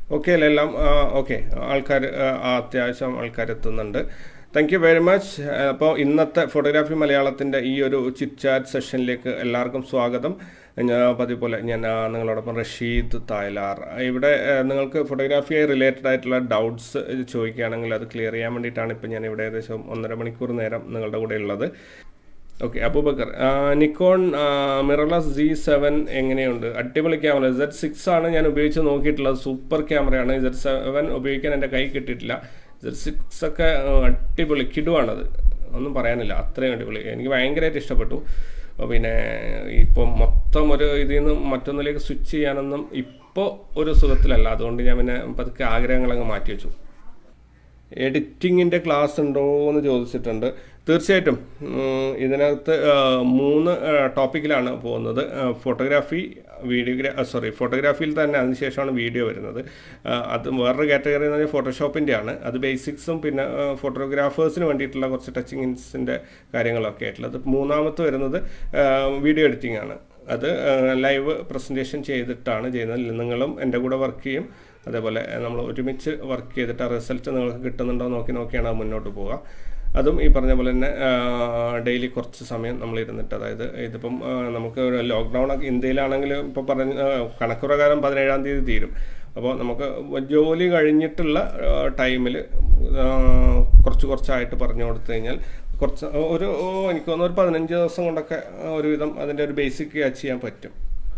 Okay അല്ലേ എല്ലാം okay ആൾക്കാർ അത്യാവശ്യം ആൾക്കാർ എത്തുന്നുണ്ട് താങ്ക് യു വെരി മച്ച് അപ്പോൾ ഇന്നത്തെ ഫോട്ടോഗ്രാഫി മലയാളത്തിൻ്റെ ഈ ഒരു ചിറ്റ് ചാറ്റ് സെഷനിലേക്ക് എല്ലാവർക്കും സ്വാഗതം ഞാൻ പതിവ് പോലെ ഞാൻ ആ, നിങ്ങളോടൊപ്പം റഷീദ് തായ്ലാർ ഇവിടെ ആ, നിങ്ങൾക്ക് ഫോട്ടോഗ്രാഫിയായി റിലേറ്റഡ് ആയിട്ടുള്ള ഡൗട്ട്സ് ചോദിക്കുകയാണെങ്കിൽ അത് ക്ലിയർ ചെയ്യാൻ വേണ്ടിയിട്ടാണ് ഇപ്പോൾ ഞാൻ ഇവിടെ ഏകദേശം ഒന്നര മണിക്കൂർ നേരം നിങ്ങളുടെ കൂടെ ഉള്ളത് okay Abubakar Nikon mirrorless G seven എങ്ങനെയുണ്ട് അടിപൊളി ക്യാമറ സെഡ് സിക്സ് ആണ് ഞാൻ ഉപയോഗിച്ച് നോക്കിയിട്ടുള്ളത് സൂപ്പർ ക്യാമറയാണ് സെഡ് സെവൻ ഉപയോഗിക്കാൻ എൻ്റെ കൈ കിട്ടിയിട്ടില്ല സെഡ് സിക്സ് ഒക്കെ ആ, അടിപൊളി കിടുവാണത് ഒന്നും പറയാനില്ല അത്രയും അടിപൊളി എനിക്ക് ഭയങ്കരമായിട്ട് ഇഷ്ടപ്പെട്ടു അപ്പോൾ പിന്നെ ഇപ്പം മൊത്തം ഒരു ഇതിൽ നിന്ന് മറ്റൊന്നിലേക്ക് സ്വിച്ച് ചെയ്യാനൊന്നും ഇപ്പോൾ ഒരു സുഖത്തിലല്ല അതുകൊണ്ട് ഞാൻ പിന്നെ പതുക്കെ ആഗ്രഹങ്ങളങ്ങ് മാറ്റി വെച്ചു എഡിറ്റിങ്ങിൻ്റെ ക്ലാസ് ഉണ്ടോ എന്ന് ചോദിച്ചിട്ടുണ്ട് തീർച്ചയായിട്ടും ഉം, ഇതിനകത്ത് ആ, മൂന്ന് ആ, ടോപ്പിക്കിലാണ് പോകുന്നത് ആ, ഫോട്ടോഗ്രാഫി വീഡിയോഗ്രാ സോറി ഫോട്ടോഗ്രാഫിയിൽ തന്നെ അതിനുശേഷമാണ് വീഡിയോ വരുന്നത് ആ, അത് വേറൊരു കാറ്റഗറി എന്ന് പറഞ്ഞാൽ ഫോട്ടോഷോപ്പിൻ്റെ ആണ് അത് ബേസിക്സും പിന്നെ ആ, ഫോട്ടോഗ്രാഫേഴ്സിന് വേണ്ടിയിട്ടുള്ള കുറച്ച് ടച്ചിങ്സിൻ്റെ കാര്യങ്ങളൊക്കെ ആയിട്ടുള്ളത് മൂന്നാമത്തെ വരുന്നത് ആ, വീഡിയോ എഡിറ്റിംഗ് ആണ് അത് ആ, ലൈവ് പ്രസൻറ്റേഷൻ ചെയ്തിട്ടാണ് ചെയ്യുന്നത് നിങ്ങളും എൻ്റെ കൂടെ വർക്ക് ചെയ്യും അതേപോലെ നമ്മൾ ഒരുമിച്ച് വർക്ക് ചെയ്തിട്ട് ആ റിസൾട്ട് നിങ്ങൾക്ക് കിട്ടുന്നുണ്ടോ എന്ന് നോക്കി നോക്കിയാണ് അത് മുന്നോട്ട് പോവുക അതും ഈ പറഞ്ഞ പോലെ തന്നെ ഡെയിലി കുറച്ച് സമയം നമ്മൾ ഇരുന്നിട്ട് അതായത് ഇതിപ്പം ആ, നമുക്ക് ഒരു ലോക്ക്ഡൗൺ ഒക്കെ ഇന്ത്യയിലാണെങ്കിൽ ഇപ്പോൾ പറഞ്ഞ ആ, കണക്ക് പ്രകാരം പതിനേഴാം തീയതി തീരും അപ്പോൾ നമുക്ക് ജോലി കഴിഞ്ഞിട്ടുള്ള ടൈമിൽ കുറച്ച് കുറച്ചായിട്ട് പറഞ്ഞു കൊടുത്തു കഴിഞ്ഞാൽ കുറച്ച് ഒരു ഓ, എനിക്ക് തോന്നുന്നു ഒരു പതിനഞ്ച് ദിവസം കൊണ്ടൊക്കെ ഒരുവിധം അതിൻ്റെ ഒരു ബേസിക് ക്യാച്ച് ചെയ്യാൻ പറ്റും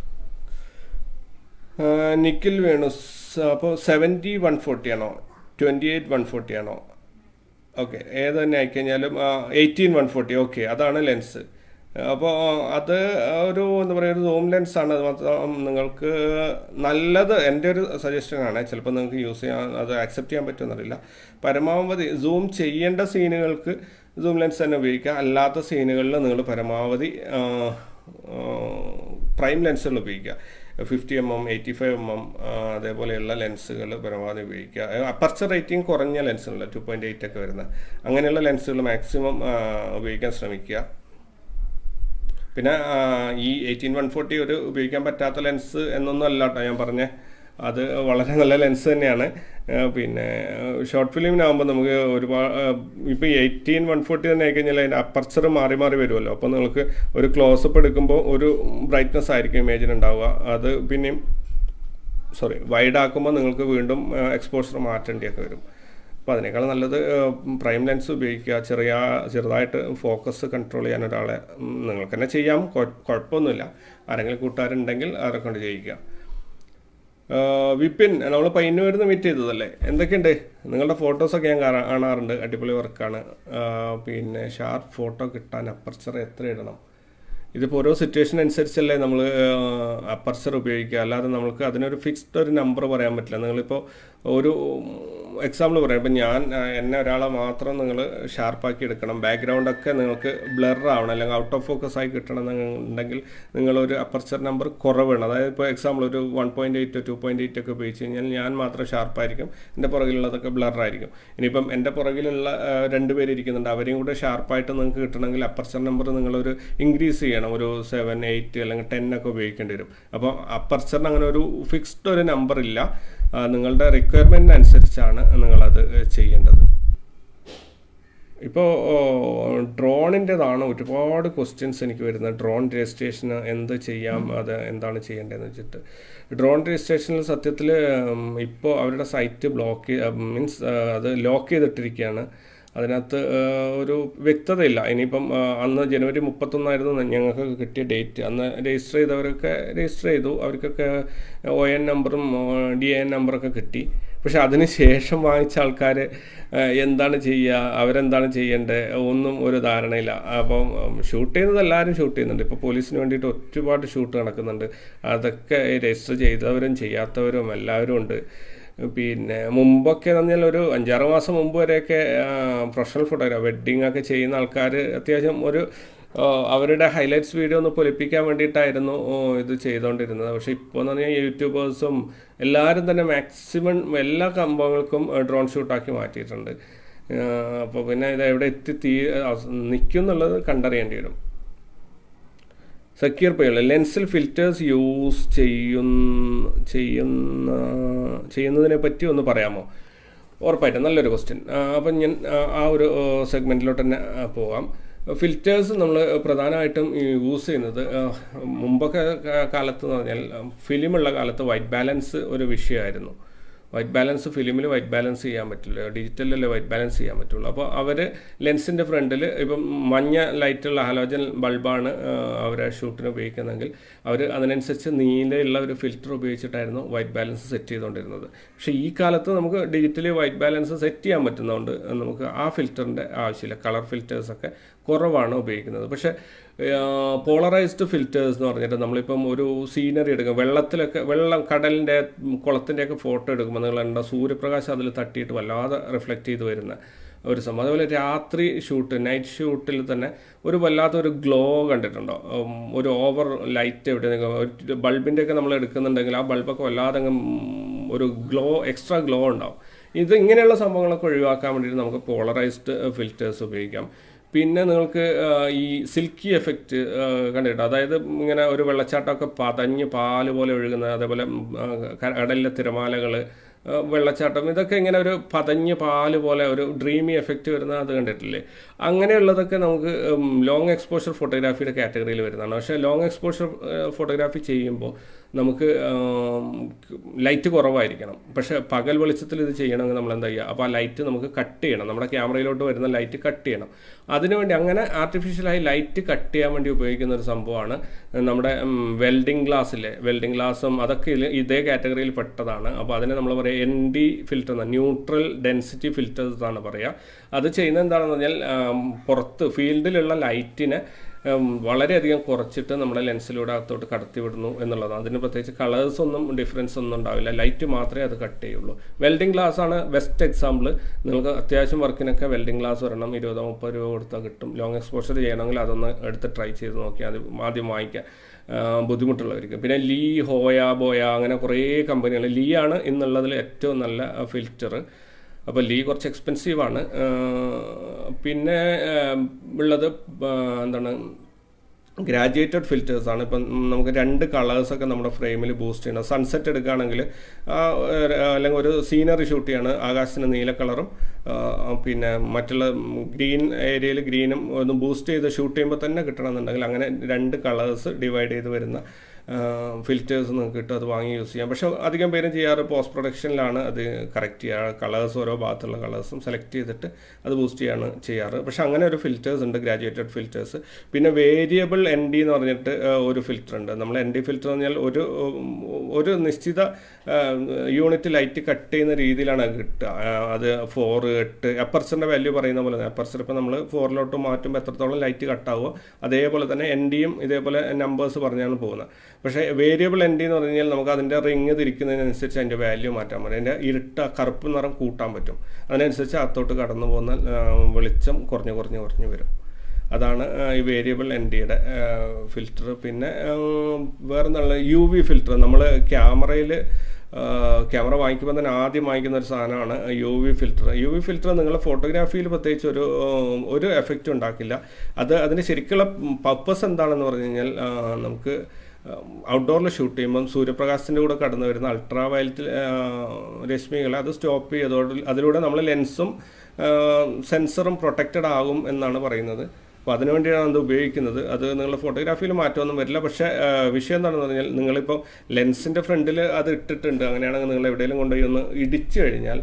ആ, നിഖിൽ വേണു അപ്പോൾ സെവൻറ്റി വൺ ഫോർട്ടി ആണോ ട്വൻറ്റി എയ്റ്റ് വൺ ഫോർട്ടി ആണോ ഓക്കെ ഏത് തന്നെ ആയിക്കഴിഞ്ഞാലും എയ്റ്റീൻ വൺ ഫോർട്ടി ഓക്കെ അതാണ് ലെൻസ് അപ്പോൾ അത് ഒരു എന്താ പറയുക ഒരു സൂം ലെൻസ് ആണ് അത് മാത്രം നിങ്ങൾക്ക് നല്ലത് എൻ്റെ ഒരു സജഷനാണ് ചിലപ്പോൾ നിങ്ങൾക്ക് യൂസ് ചെയ്യാൻ അത് ആക്സെപ്റ്റ് ചെയ്യാൻ പറ്റുമെന്നറിയില്ല പരമാവധി സൂം ചെയ്യേണ്ട സീനുകൾക്ക് സൂം ലെൻസ് തന്നെ ഉപയോഗിക്കുക അല്ലാത്ത സീനുകളിൽ നിങ്ങൾ പരമാവധി പ്രൈം ലെൻസുകൾ ഉപയോഗിക്കുക fifty M M eighty five M M അതേപോലെയുള്ള ലെൻസുകൾ പരമാവധി ഉപയോഗിക്കുക അപ്പർച്ചർ റേറ്റിംഗ് കുറഞ്ഞ ലെൻസുകൾ ടു പോയിൻറ്റ് എയ്റ്റ് ഒക്കെ വരുന്ന അങ്ങനെയുള്ള ലെൻസുകൾ മാക്സിമം ഉപയോഗിക്കാൻ ശ്രമിക്കുക പിന്നെ ആ, ഈ എയ്റ്റീൻ വൺ ഫോർട്ടി ഒരു ഉപയോഗിക്കാൻ പറ്റാത്ത ലെൻസ് എന്നൊന്നും അല്ല കേട്ടോ ഞാൻ പറഞ്ഞ അത് വളരെ നല്ല ലെൻസ് തന്നെയാണ് ആ, പിന്നെ ഷോർട്ട് ഫിലിമിനാകുമ്പോൾ നമുക്ക് ഒരുപാട് ഇപ്പോൾ എയ്റ്റീൻ വൺ ഫോർട്ടി തന്നെ ആയിക്കഴിഞ്ഞാൽ അതിൻ്റെ അപ്പർച്ചർ മാറി മാറി വരുമല്ലോ അപ്പോൾ നിങ്ങൾക്ക് ഒരു ക്ലോസപ്പ് എടുക്കുമ്പോൾ ഒരു ബ്രൈറ്റ്നസ് ആയിരിക്കും ഇമേജിന് ഉണ്ടാവുക അത് പിന്നെയും സോറി വൈഡ് ആക്കുമ്പോൾ നിങ്ങൾക്ക് വീണ്ടും എക്സ്പോഷർ മാറ്റേണ്ടിയൊക്കെ വരും അപ്പോൾ അതിനേക്കാൾ നല്ലത് പ്രൈം ലെൻസ് ഉപയോഗിക്കുക ചെറിയ ചെറുതായിട്ട് ഫോക്കസ് കൺട്രോൾ ചെയ്യാൻ ഒരാളെ ഉം, നിങ്ങൾക്ക് തന്നെ ചെയ്യാം കൊ- കുഴപ്പമൊന്നുമില്ല ആരെങ്കിലും കൂട്ടുകാരുണ്ടെങ്കിൽ അവരെ കൊണ്ട് ചെയ്യിക്കുക ആ, വിപിൻ നമ്മൾ പയ്യന്നൂരിൽ നിന്ന് മീറ്റ് ചെയ്തതല്ലേ എന്തൊക്കെയുണ്ട് നിങ്ങളുടെ ഫോട്ടോസൊക്കെ ഞാൻ കാണാ- കാണാറുണ്ട് അടിപൊളി വർക്കാണ് പിന്നെ ഷാർപ്പ് ഫോട്ടോ കിട്ടാൻ അപ്പർച്ചർ എത്ര ഇടണം ഇതിപ്പോൾ ഓരോ സിറ്റുവേഷൻ അനുസരിച്ചല്ലേ നമ്മൾ അപ്പർച്ചർ ഉപയോഗിക്കുക അല്ലാതെ നമുക്ക് അതിനൊരു ഫിക്സ്ഡ് ഒരു നമ്പർ പറയാൻ പറ്റില്ല നിങ്ങളിപ്പോൾ ഒരു എക്സാമ്പിൾ പറയാം ഇപ്പം ഞാൻ ആ, എന്നെ ഒരാളെ മാത്രം നിങ്ങൾ ഷാർപ്പാക്കി എടുക്കണം ബാക്ക്ഗ്രൗണ്ടൊക്കെ നിങ്ങൾക്ക് ബ്ലർ ആവണം അല്ലെങ്കിൽ ഔട്ട് ഓഫ് ഫോക്കസ് ആയി കിട്ടണം എന്നുണ്ടെങ്കിൽ നിങ്ങളൊരു അപ്പർച്ചർ നമ്പർ കുറവാണ് അതായത് ഇപ്പോൾ എക്സാമ്പിൾ ഒരു one point eight two point eight ഒക്കെ ഉപയോഗിച്ച് കഴിഞ്ഞാൽ ഞാൻ മാത്രം ഷാർപ്പായിരിക്കും എൻ്റെ പുറകിലുള്ളതൊക്കെ ബ്ലർ ആയിരിക്കും ഇനിയിപ്പം എൻ്റെ പുറകിലുള്ള ആ, രണ്ട് പേര് ഇരിക്കുന്നുണ്ട് അവരെയും കൂടെ ഷാർപ്പായിട്ട് നിങ്ങൾക്ക് കിട്ടണമെങ്കിൽ അപ്പർച്ചർ നമ്പർ നിങ്ങളൊരു ഇൻക്രീസ് ചെയ്യണം ഒരു സെവൻ എയ്റ്റ് അല്ലെങ്കിൽ ടെൻ ഒക്കെ ഉപയോഗിക്കേണ്ടി വരും അപ്പോൾ അപ്പർച്ചറിന് അങ്ങനെ ഒരു ഫിക്സ്ഡ് ഒരു നമ്പർ ഇല്ല ആ, നിങ്ങളുടെ റിക്വയർമെൻറ്റിന് അനുസരിച്ചാണ് നിങ്ങളത് ചെയ്യേണ്ടത് ഇപ്പോൾ ഡ്രോണിൻ്റെതാണ് ഒരുപാട് ക്വസ്റ്റ്യൻസ് എനിക്ക് വരുന്നത് ഡ്രോൺ രജിസ്ട്രേഷന് എന്ത് ചെയ്യാം അത് എന്താണ് ചെയ്യേണ്ടതെന്ന് വെച്ചിട്ട് ഡ്രോൺ രജിസ്ട്രേഷനിൽ സത്യത്തിൽ ഇപ്പോൾ അവരുടെ സൈറ്റ് ബ്ലോക്ക് മീൻസ് അത് ലോക്ക് ചെയ്തിട്ടിരിക്കുകയാണ് അതിനകത്ത് ആ, ഒരു വ്യക്തതയില്ല ഇനിയിപ്പം ആ, അന്ന് ജനുവരി മുപ്പത്തൊന്നായിരുന്നു ഞങ്ങൾക്ക് കിട്ടിയ ഡേറ്റ് അന്ന് രജിസ്റ്റർ ചെയ്തവരൊക്കെ രജിസ്റ്റർ ചെയ്തു അവർക്കൊക്കെ ഒ എൻ നമ്പറും ഡി എൻ നമ്പറൊക്കെ കിട്ടി പക്ഷെ അതിന് ശേഷം വാങ്ങിച്ച ആൾക്കാർ എന്താണ് ചെയ്യുക അവരെന്താണ് ചെയ്യേണ്ടത് ഒന്നും ഒരു ധാരണയില്ല അപ്പം ഷൂട്ട് ചെയ്യുന്നത് എല്ലാവരും ഷൂട്ട് ചെയ്യുന്നുണ്ട് ഇപ്പോൾ പോലീസിന് വേണ്ടിയിട്ട് ഒരുപാട് ഷൂട്ട് നടക്കുന്നുണ്ട് അതൊക്കെ രജിസ്റ്റർ ചെയ്തവരും ചെയ്യാത്തവരും എല്ലാവരും ഉണ്ട് പിന്നെ മുമ്പൊക്കെ എന്ന് പറഞ്ഞാൽ ഒരു അഞ്ചാറ് മാസം മുമ്പ് വരെയൊക്കെ പ്രൊഫഷണൽ ഫോട്ടോഗ്രാഫ് വെഡ്ഡിങ് ഒക്കെ ചെയ്യുന്ന ആൾക്കാർ അത്യാവശ്യം ഒരു ആ, അവരുടെ ഹൈലൈറ്റ്സ് വീഡിയോ ഒന്ന് പൊലിപ്പിക്കാൻ വേണ്ടിയിട്ടായിരുന്നു ഓ, ഇത് ചെയ്തുകൊണ്ടിരുന്നത് പക്ഷേ ഇപ്പോൾ എന്ന് പറഞ്ഞാൽ യൂട്യൂബേഴ്സും എല്ലാവരും തന്നെ മാക്സിമം എല്ലാ സംഭവങ്ങൾക്കും ഡ്രോൺ ഷൂട്ടാക്കി മാറ്റിയിട്ടുണ്ട് അപ്പോൾ പിന്നെ ഇത് എവിടെ എത്തി തീ നിൽക്കും എന്നുള്ളത് കണ്ടറിയേണ്ടി വരും സക്കീർ പയ്യുള്ള ലെൻസിൽ ഫിൽറ്റേഴ്സ് യൂസ് ചെയ്യുന്ന ചെയ്യുന്ന ചെയ്യുന്നതിനെ പറ്റി ഒന്ന് പറയാമോ ഉറപ്പായിട്ടും നല്ലൊരു ക്വസ്റ്റ്യൻ അപ്പം ഞാൻ ആ, ആ ഒരു സെഗ്മെൻറ്റിലോട്ട് തന്നെ ആ, പോവാം ഫിൽറ്റേഴ്സ് നമ്മൾ പ്രധാനമായിട്ടും യൂസ് ചെയ്യുന്നത് ആ, മുമ്പൊക്കെ കാ- കാലത്ത് എന്ന് പറഞ്ഞാൽ ഫിലിമുള്ള കാലത്ത് വൈറ്റ് ബാലൻസ് ഒരു വിഷയമായിരുന്നു വൈറ്റ് ബാലൻസ് ഫിലിമിൽ വൈറ്റ് ബാലൻസ് ചെയ്യാൻ പറ്റില്ല ഡിജിറ്റലിൽ വൈറ്റ് ബാലൻസ് ചെയ്യാൻ പറ്റുള്ളൂ അപ്പോൾ അവർ ലെൻസിൻ്റെ ഫ്രണ്ടിൽ ഇപ്പം മഞ്ഞ ലൈറ്റുള്ള ഹാലോജൻ ബൾബാണ് അവരെ ഷൂട്ടിന് ഉപയോഗിക്കുന്നതെങ്കിൽ അവർ അതിനനുസരിച്ച് നീലയുള്ള ഒരു ഫിൽറ്റർ ഉപയോഗിച്ചിട്ടായിരുന്നു വൈറ്റ് ബാലൻസ് സെറ്റ് ചെയ്തുകൊണ്ടിരുന്നത് പക്ഷേ ഈ കാലത്ത് നമുക്ക് ഡിജിറ്റലി വൈറ്റ് ബാലൻസ് സെറ്റ് ചെയ്യാൻ പറ്റുന്നതുകൊണ്ട് നമുക്ക് ആ ഫിൽറ്ററിൻ്റെ ആവശ്യമില്ല കളർ ഫിൽറ്റേഴ്സൊക്കെ കുറവാണ് ഉപയോഗിക്കുന്നത് പക്ഷേ പോളറൈസ്ഡ് ഫിൽറ്റേഴ്സ് എന്ന് പറഞ്ഞിട്ട് നമ്മളിപ്പം ഒരു സീനറി എടുക്കുക വെള്ളത്തിലൊക്കെ വെള്ളം കടലിൻ്റെ കുളത്തിൻ്റെയൊക്കെ ഫോട്ടോ എടുക്കുമ്പോൾ നിങ്ങൾ കണ്ട സൂര്യപ്രകാശം അതിൽ തട്ടിയിട്ട് വല്ലാതെ റിഫ്ലക്റ്റ് ചെയ്ത് വരുന്ന ഒരു സംഭവം അതുപോലെ രാത്രി ഷൂട്ട് നൈറ്റ് ഷൂട്ടിൽ തന്നെ ഒരു വല്ലാത്തൊരു ഗ്ലോ കണ്ടിട്ടുണ്ടോ ഉം, ഒരു ഓവർ ലൈറ്റ് എവിടെ ഒരു ബൾബിൻ്റെയൊക്കെ നമ്മൾ എടുക്കുന്നുണ്ടെങ്കിൽ ആ ബൾബൊക്കെ വല്ലാതെ അങ്ങ് ഉം, ഒരു ഗ്ലോ എക്സ്ട്രാ ഗ്ലോ ഉണ്ടാവും ഇത് ഇങ്ങനെയുള്ള സംഭവങ്ങളൊക്കെ ഒഴിവാക്കാൻ വേണ്ടിയിട്ട് നമുക്ക് പോളറൈസ്ഡ് ഫിൽറ്റേഴ്സ് ഉപയോഗിക്കാം പിന്നെ നിങ്ങൾക്ക് ആ, ഈ സിൽക്കി എഫക്റ്റ് കണ്ടിട്ടോ അതായത് ഇങ്ങനെ ഒരു വെള്ളച്ചാട്ടമൊക്കെ പതഞ്ഞ് പാല് പോലെ ഒഴുകുന്ന അതേപോലെ ഉം, ആ, കടലിലെ തിരമാലകൾ വെള്ളച്ചാട്ടം ഇതൊക്കെ ഇങ്ങനെ ഒരു പതഞ്ഞ് പാല് പോലെ ഒരു ഡ്രീമി എഫക്റ്റ് വരുന്ന അത് കണ്ടിട്ടില്ലേ അങ്ങനെയുള്ളതൊക്കെ നമുക്ക് ലോങ് എക്സ്പോഷർ ഫോട്ടോഗ്രാഫിയുടെ കാറ്റഗറിയിൽ വരുന്നതാണ് പക്ഷേ ലോങ് എക്സ്പോഷർ ഫോട്ടോഗ്രാഫി ചെയ്യുമ്പോൾ നമുക്ക് ലൈറ്റ് കുറവായിരിക്കണം പക്ഷേ പകൽ വെളിച്ചത്തിൽ ഇത് ചെയ്യണമെങ്കിൽ നമ്മൾ എന്താ ചെയ്യുക അപ്പോൾ ആ ലൈറ്റ് നമുക്ക് കട്ട് ചെയ്യണം നമ്മുടെ ക്യാമറയിലോട്ട് വരുന്ന ലൈറ്റ് കട്ട് ചെയ്യണം അതിനുവേണ്ടി അങ്ങനെ ആർട്ടിഫിഷ്യലായി ലൈറ്റ് കട്ട് ചെയ്യാൻ വേണ്ടി ഉപയോഗിക്കുന്ന ഒരു സംഭവമാണ് നമ്മുടെ വെൽഡിംഗ് ഗ്ലാസ്സിലെ വെൽഡിംഗ് ഗ്ലാസും അതൊക്കെ ഇതിൽ ഇതേ കാറ്റഗറിയിൽ പെട്ടതാണ് അപ്പോൾ അതിനെ നമ്മൾ പറയുക എൻ ഡി ഫിൽറ്റർ എന്ന ന്യൂട്രൽ ഡെൻസിറ്റി ഫിൽറ്റേഴ്സ് എന്നാണ് പറയുക അത് ചെയ്യുന്നത് എന്താണെന്ന് പറഞ്ഞാൽ ആം, പുറത്ത് ഫീൽഡിലുള്ള ലൈറ്റിനെ ഉം, വളരെയധികം കുറച്ചിട്ട് നമ്മുടെ ലെൻസിലൂടെ അകത്തോട്ട് കടത്തി വിടുന്നു എന്നുള്ളതാണ് അതിന് പ്രത്യേകിച്ച് കളേഴ്സ് ഒന്നും ഡിഫറൻസ് ഒന്നും ഉണ്ടാവില്ല ലൈറ്റ് മാത്രമേ അത് കട്ട് ചെയ്യുള്ളൂ വെൽഡിംഗ് ഗ്ലാസ് ആണ് ബെസ്റ്റ് എക്സാമ്പിൾ നിങ്ങൾക്ക് അത്യാവശ്യം വർക്കിനൊക്കെ വെൽഡിംഗ് ഗ്ലാസ് വരണം ഇരുപതോ മുപ്പത് രൂപ കൊടുത്താൽ കിട്ടും ലോങ് എക്സ്പോഷർ ചെയ്യണമെങ്കിൽ അതൊന്ന് എടുത്ത് ട്രൈ ചെയ്ത് നോക്കി അത് ആദ്യം വാങ്ങിക്കാം ആ, ബുദ്ധിമുട്ടുള്ളവർക്ക് പിന്നെ ലീ ഹോയ ബോയ അങ്ങനെ കുറേ കമ്പനികൾ ലീ ആണ് ഇന്നുള്ളതിൽ ഏറ്റവും നല്ല ഫിൽറ്റർ അപ്പോൾ ലീ കുറച്ച് എക്സ്പെൻസീവാണ് പിന്നെ ആ, ഉള്ളത് ആ, എന്താണ് ഗ്രാജുവേറ്റഡ് ഫിൽറ്റേഴ്സ് ആണ് ഇപ്പം നമുക്ക് രണ്ട് കളേഴ്സൊക്കെ നമ്മുടെ ഫ്രെയിമിൽ ബൂസ്റ്റ് ചെയ്യണം സൺസെറ്റ് എടുക്കുകയാണെങ്കിൽ ആ, ഒരു- അല്ലെങ്കിൽ ഒരു സീനറി ഷൂട്ട് ചെയ്യാണ് ആകാശത്തിന് നീല കളറും ആ, പിന്നെ മറ്റുള്ള ഗ്രീൻ ഏരിയയിൽ ഗ്രീനും ഒന്ന് ബൂസ്റ്റ് ചെയ്ത് ഷൂട്ട് ചെയ്യുമ്പോൾ തന്നെ കിട്ടണമെന്നുണ്ടെങ്കിൽ അങ്ങനെ രണ്ട് കളേഴ്സ് ഡിവൈഡ് ചെയ്ത് വരുന്ന ഫിൽറ്റേഴ്സ് നിങ്ങൾക്ക് കിട്ടും അത് വാങ്ങി യൂസ് ചെയ്യാം പക്ഷേ അധികം പേരും ചെയ്യാറ് പോസ്റ്റ് പ്രൊഡക്ഷനിലാണ് അത് കറക്റ്റ് ചെയ്യുക കളേഴ്സ് ഓരോ ഭാഗത്തുള്ള കളേഴ്സും സെലക്ട് ചെയ്തിട്ട് അത് ബൂസ്റ്റ് ചെയ്യാണ് ചെയ്യാറ് പക്ഷേ അങ്ങനെ ഒരു ഫിൽറ്റേഴ്സ് ഉണ്ട് ഗ്രാജുവേറ്റഡ് ഫിൽറ്റേഴ്സ് പിന്നെ വേരിയബിൾ എൻ ഡി എന്ന് പറഞ്ഞിട്ട് ആ, ഒരു ഫിൽറ്റർ ഉണ്ട് നമ്മൾ എൻ ഡി ഫിൽറ്റർ എന്ന് പറഞ്ഞാൽ ഒരു ഉം, ഒരു നിശ്ചിത യൂണിറ്റ് ലൈറ്റ് കട്ട് ചെയ്യുന്ന രീതിയിലാണ് അത് കിട്ടുക ആ, അത് ഫോർ എട്ട് എപ്പർച്ചറിൻ്റെ വാല്യൂ പറയുന്ന പോലെ എപ്പർച്ചർ ഇപ്പോൾ നമ്മൾ ഫോറിലോട്ട് മാറ്റുമ്പോൾ എത്രത്തോളം ലൈറ്റ് കട്ടാവുമോ അതേപോലെ തന്നെ എൻ ഡിയും ഇതേപോലെ നമ്പേഴ്സ് പറഞ്ഞാണ് പോകുന്നത് പക്ഷേ വേരിയബിൾ എൻ ഡി എന്ന് പറഞ്ഞു കഴിഞ്ഞാൽ നമുക്ക് അതിൻ്റെ റിങ് തിരിക്കുന്നതിനനുസരിച്ച് അതിൻ്റെ വാല്യൂ മാറ്റാൻ പറ്റും അതിൻ്റെ ഇരുട്ട കറുപ്പ് നിറം കൂട്ടാൻ പറ്റും അതിനനുസരിച്ച് അകത്തോട്ട് കടന്നു പോകുന്ന ആ, വെളിച്ചം കുറഞ്ഞ് കുറഞ്ഞ് കുറഞ്ഞ് വരും അതാണ് ആ, ഈ വേരിയബിൾ എൻ ഡിയുടെ ഫിൽറ്റർ പിന്നെ വേറെ എന്താണ് യു വി ഫിൽറ്റർ നമ്മൾ ക്യാമറയിൽ ക്യാമറ വാങ്ങിക്കുമ്പോൾ തന്നെ ആദ്യം വാങ്ങിക്കുന്ന ഒരു സാധനമാണ് U V filter U V filter നിങ്ങൾ ഫോട്ടോഗ്രാഫിയിൽ പ്രത്യേകിച്ച് ഒരു ഉം, ഒരു എഫക്റ്റ് ഉണ്ടാക്കില്ല അത് അതിൻ്റെ ശരിക്കുള്ള പർപ്പസ് എന്താണെന്ന് പറഞ്ഞു കഴിഞ്ഞാൽ ആ, നമുക്ക് ഔട്ട്ഡോറിൽ ഷൂട്ട് ചെയ്യുമ്പം സൂര്യപ്രകാശത്തിൻ്റെ കൂടെ കടന്നു വരുന്ന അൾട്രാ വയലറ്റ് രശ്മികളെ അത് സ്റ്റോപ്പ് ചെയ്തോട് അതിലൂടെ നമ്മൾ ലെൻസും സെൻസറും പ്രൊട്ടക്റ്റഡ് ആകും എന്നാണ് പറയുന്നത് അപ്പോൾ അതിനുവേണ്ടിയാണ് അത് ഉപയോഗിക്കുന്നത് അത് നിങ്ങളുടെ ഫോട്ടോഗ്രാഫിയിൽ മാറ്റമൊന്നും വരില്ല പക്ഷേ ആ, വിഷയം എന്താണെന്ന് പറഞ്ഞാൽ നിങ്ങളിപ്പോൾ ലെൻസിൻ്റെ ഫ്രണ്ടിൽ അത് ഇട്ടിട്ടുണ്ട് അങ്ങനെയാണെങ്കിൽ നിങ്ങൾ എവിടെയെങ്കിലും കൊണ്ടുപോയി ഒന്ന് ഇടിച്ചു കഴിഞ്ഞാൽ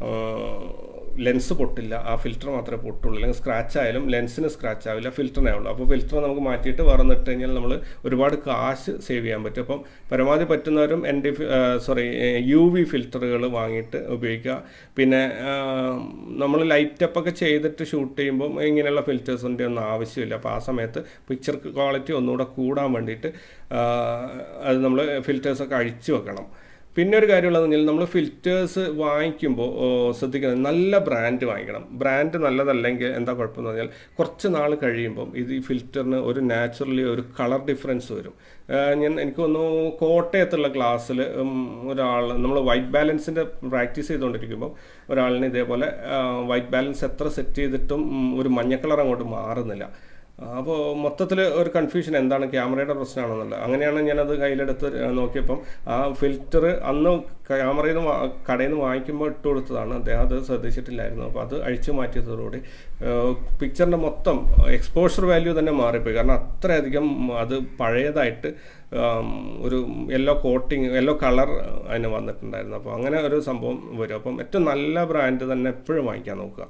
ലെൻസ് പൊട്ടില്ല ആ ഫിൽറ്റർ മാത്രമേ പൊട്ടുള്ളൂ അല്ലെങ്കിൽ സ്ക്രാച്ച് ആയാലും ലെൻസിന് സ്ക്രാച്ച് ആവില്ല ഫിൽറ്ററിനേ ഉള്ളൂ അപ്പോൾ ഫിൽറ്റർ നമുക്ക് മാറ്റിയിട്ട് വേറെ ഇട്ട് കഴിഞ്ഞാൽ നമ്മൾ ഒരുപാട് കാശ് സേവ് ചെയ്യാൻ പറ്റും അപ്പം പരമാവധി പറ്റുന്നവരും N D sorry U V ഫിൽറ്ററുകൾ വാങ്ങിയിട്ട് ഉപയോഗിക്കുക പിന്നെ നമ്മൾ ലൈറ്റ് അപ്പ് ഒക്കെ ചെയ്തിട്ട് ഷൂട്ട് ചെയ്യുമ്പോൾ ഇങ്ങനെയുള്ള ഫിൽറ്റേഴ്സിൻ്റെ ഒന്നും ആവശ്യമില്ല അപ്പോൾ ആ സമയത്ത് പിക്ചർ ക്വാളിറ്റി ഒന്നുകൂടെ കൂടാൻ വേണ്ടിയിട്ട് ആ, അത് നമ്മൾ ഫിൽറ്റേഴ്സൊക്കെ അഴിച്ചു വെക്കണം പിന്നെ ഒരു കാര്യമുള്ളത് പറഞ്ഞാൽ നമ്മൾ ഫിൽറ്റേഴ്സ് വാങ്ങിക്കുമ്പോൾ ഓ, ശ്രദ്ധിക്കണം നല്ല ബ്രാൻഡ് വാങ്ങിക്കണം ബ്രാൻഡ് നല്ലതല്ലെങ്കിൽ എന്താ കുഴപ്പമെന്ന് പറഞ്ഞാൽ കുറച്ച് നാൾ കഴിയുമ്പം ഇത് ഈ ഫിൽറ്ററിന് ഒരു നാച്ചുറലി ഒരു കളർ ഡിഫറൻസ് വരും ആ, ഞാൻ എനിക്ക് തോന്നുന്നു കോട്ടയത്തുള്ള ക്ലാസ്സിൽ ഒരാൾ നമ്മൾ വൈറ്റ് ബാലൻസിൻ്റെ പ്രാക്ടീസ് ചെയ്തുകൊണ്ടിരിക്കുമ്പോൾ ഒരാളിന് ഇതേപോലെ വൈറ്റ് ബാലൻസ് എത്ര സെറ്റ് ചെയ്തിട്ടും ഉം, ഒരു മഞ്ഞ കളർ അങ്ങോട്ട് മാറുന്നില്ല അപ്പോൾ മൊത്തത്തിൽ ഒരു കൺഫ്യൂഷൻ എന്താണ് ക്യാമറയുടെ പ്രശ്നമാണെന്നുള്ളത് അങ്ങനെയാണ് ഞാനത് കയ്യിലെടുത്ത് നോക്കിയപ്പം ആ ഫിൽറ്റർ അന്ന് ക്യാമറയിൽ നിന്ന് കടയിൽ നിന്ന് വാങ്ങിക്കുമ്പോൾ ഇട്ട് കൊടുത്തതാണ് അദ്ദേഹം അത് ശ്രദ്ധിച്ചിട്ടില്ലായിരുന്നു അപ്പോൾ അത് അഴിച്ചു മാറ്റിയതോടുകൂടി പിക്ചറിൻ്റെ മൊത്തം എക്സ്പോഷർ വാല്യൂ തന്നെ മാറിപ്പോയി കാരണം അത്രയധികം അത് പഴയതായിട്ട് ഒരു യെല്ലോ കോട്ടിങ് യെല്ലോ കളർ അതിന് വന്നിട്ടുണ്ടായിരുന്നു അപ്പോൾ അങ്ങനെ ഒരു സംഭവം വരും അപ്പം ഏറ്റവും നല്ല ബ്രാൻഡ് തന്നെ എപ്പോഴും വാങ്ങിക്കാൻ നോക്കുക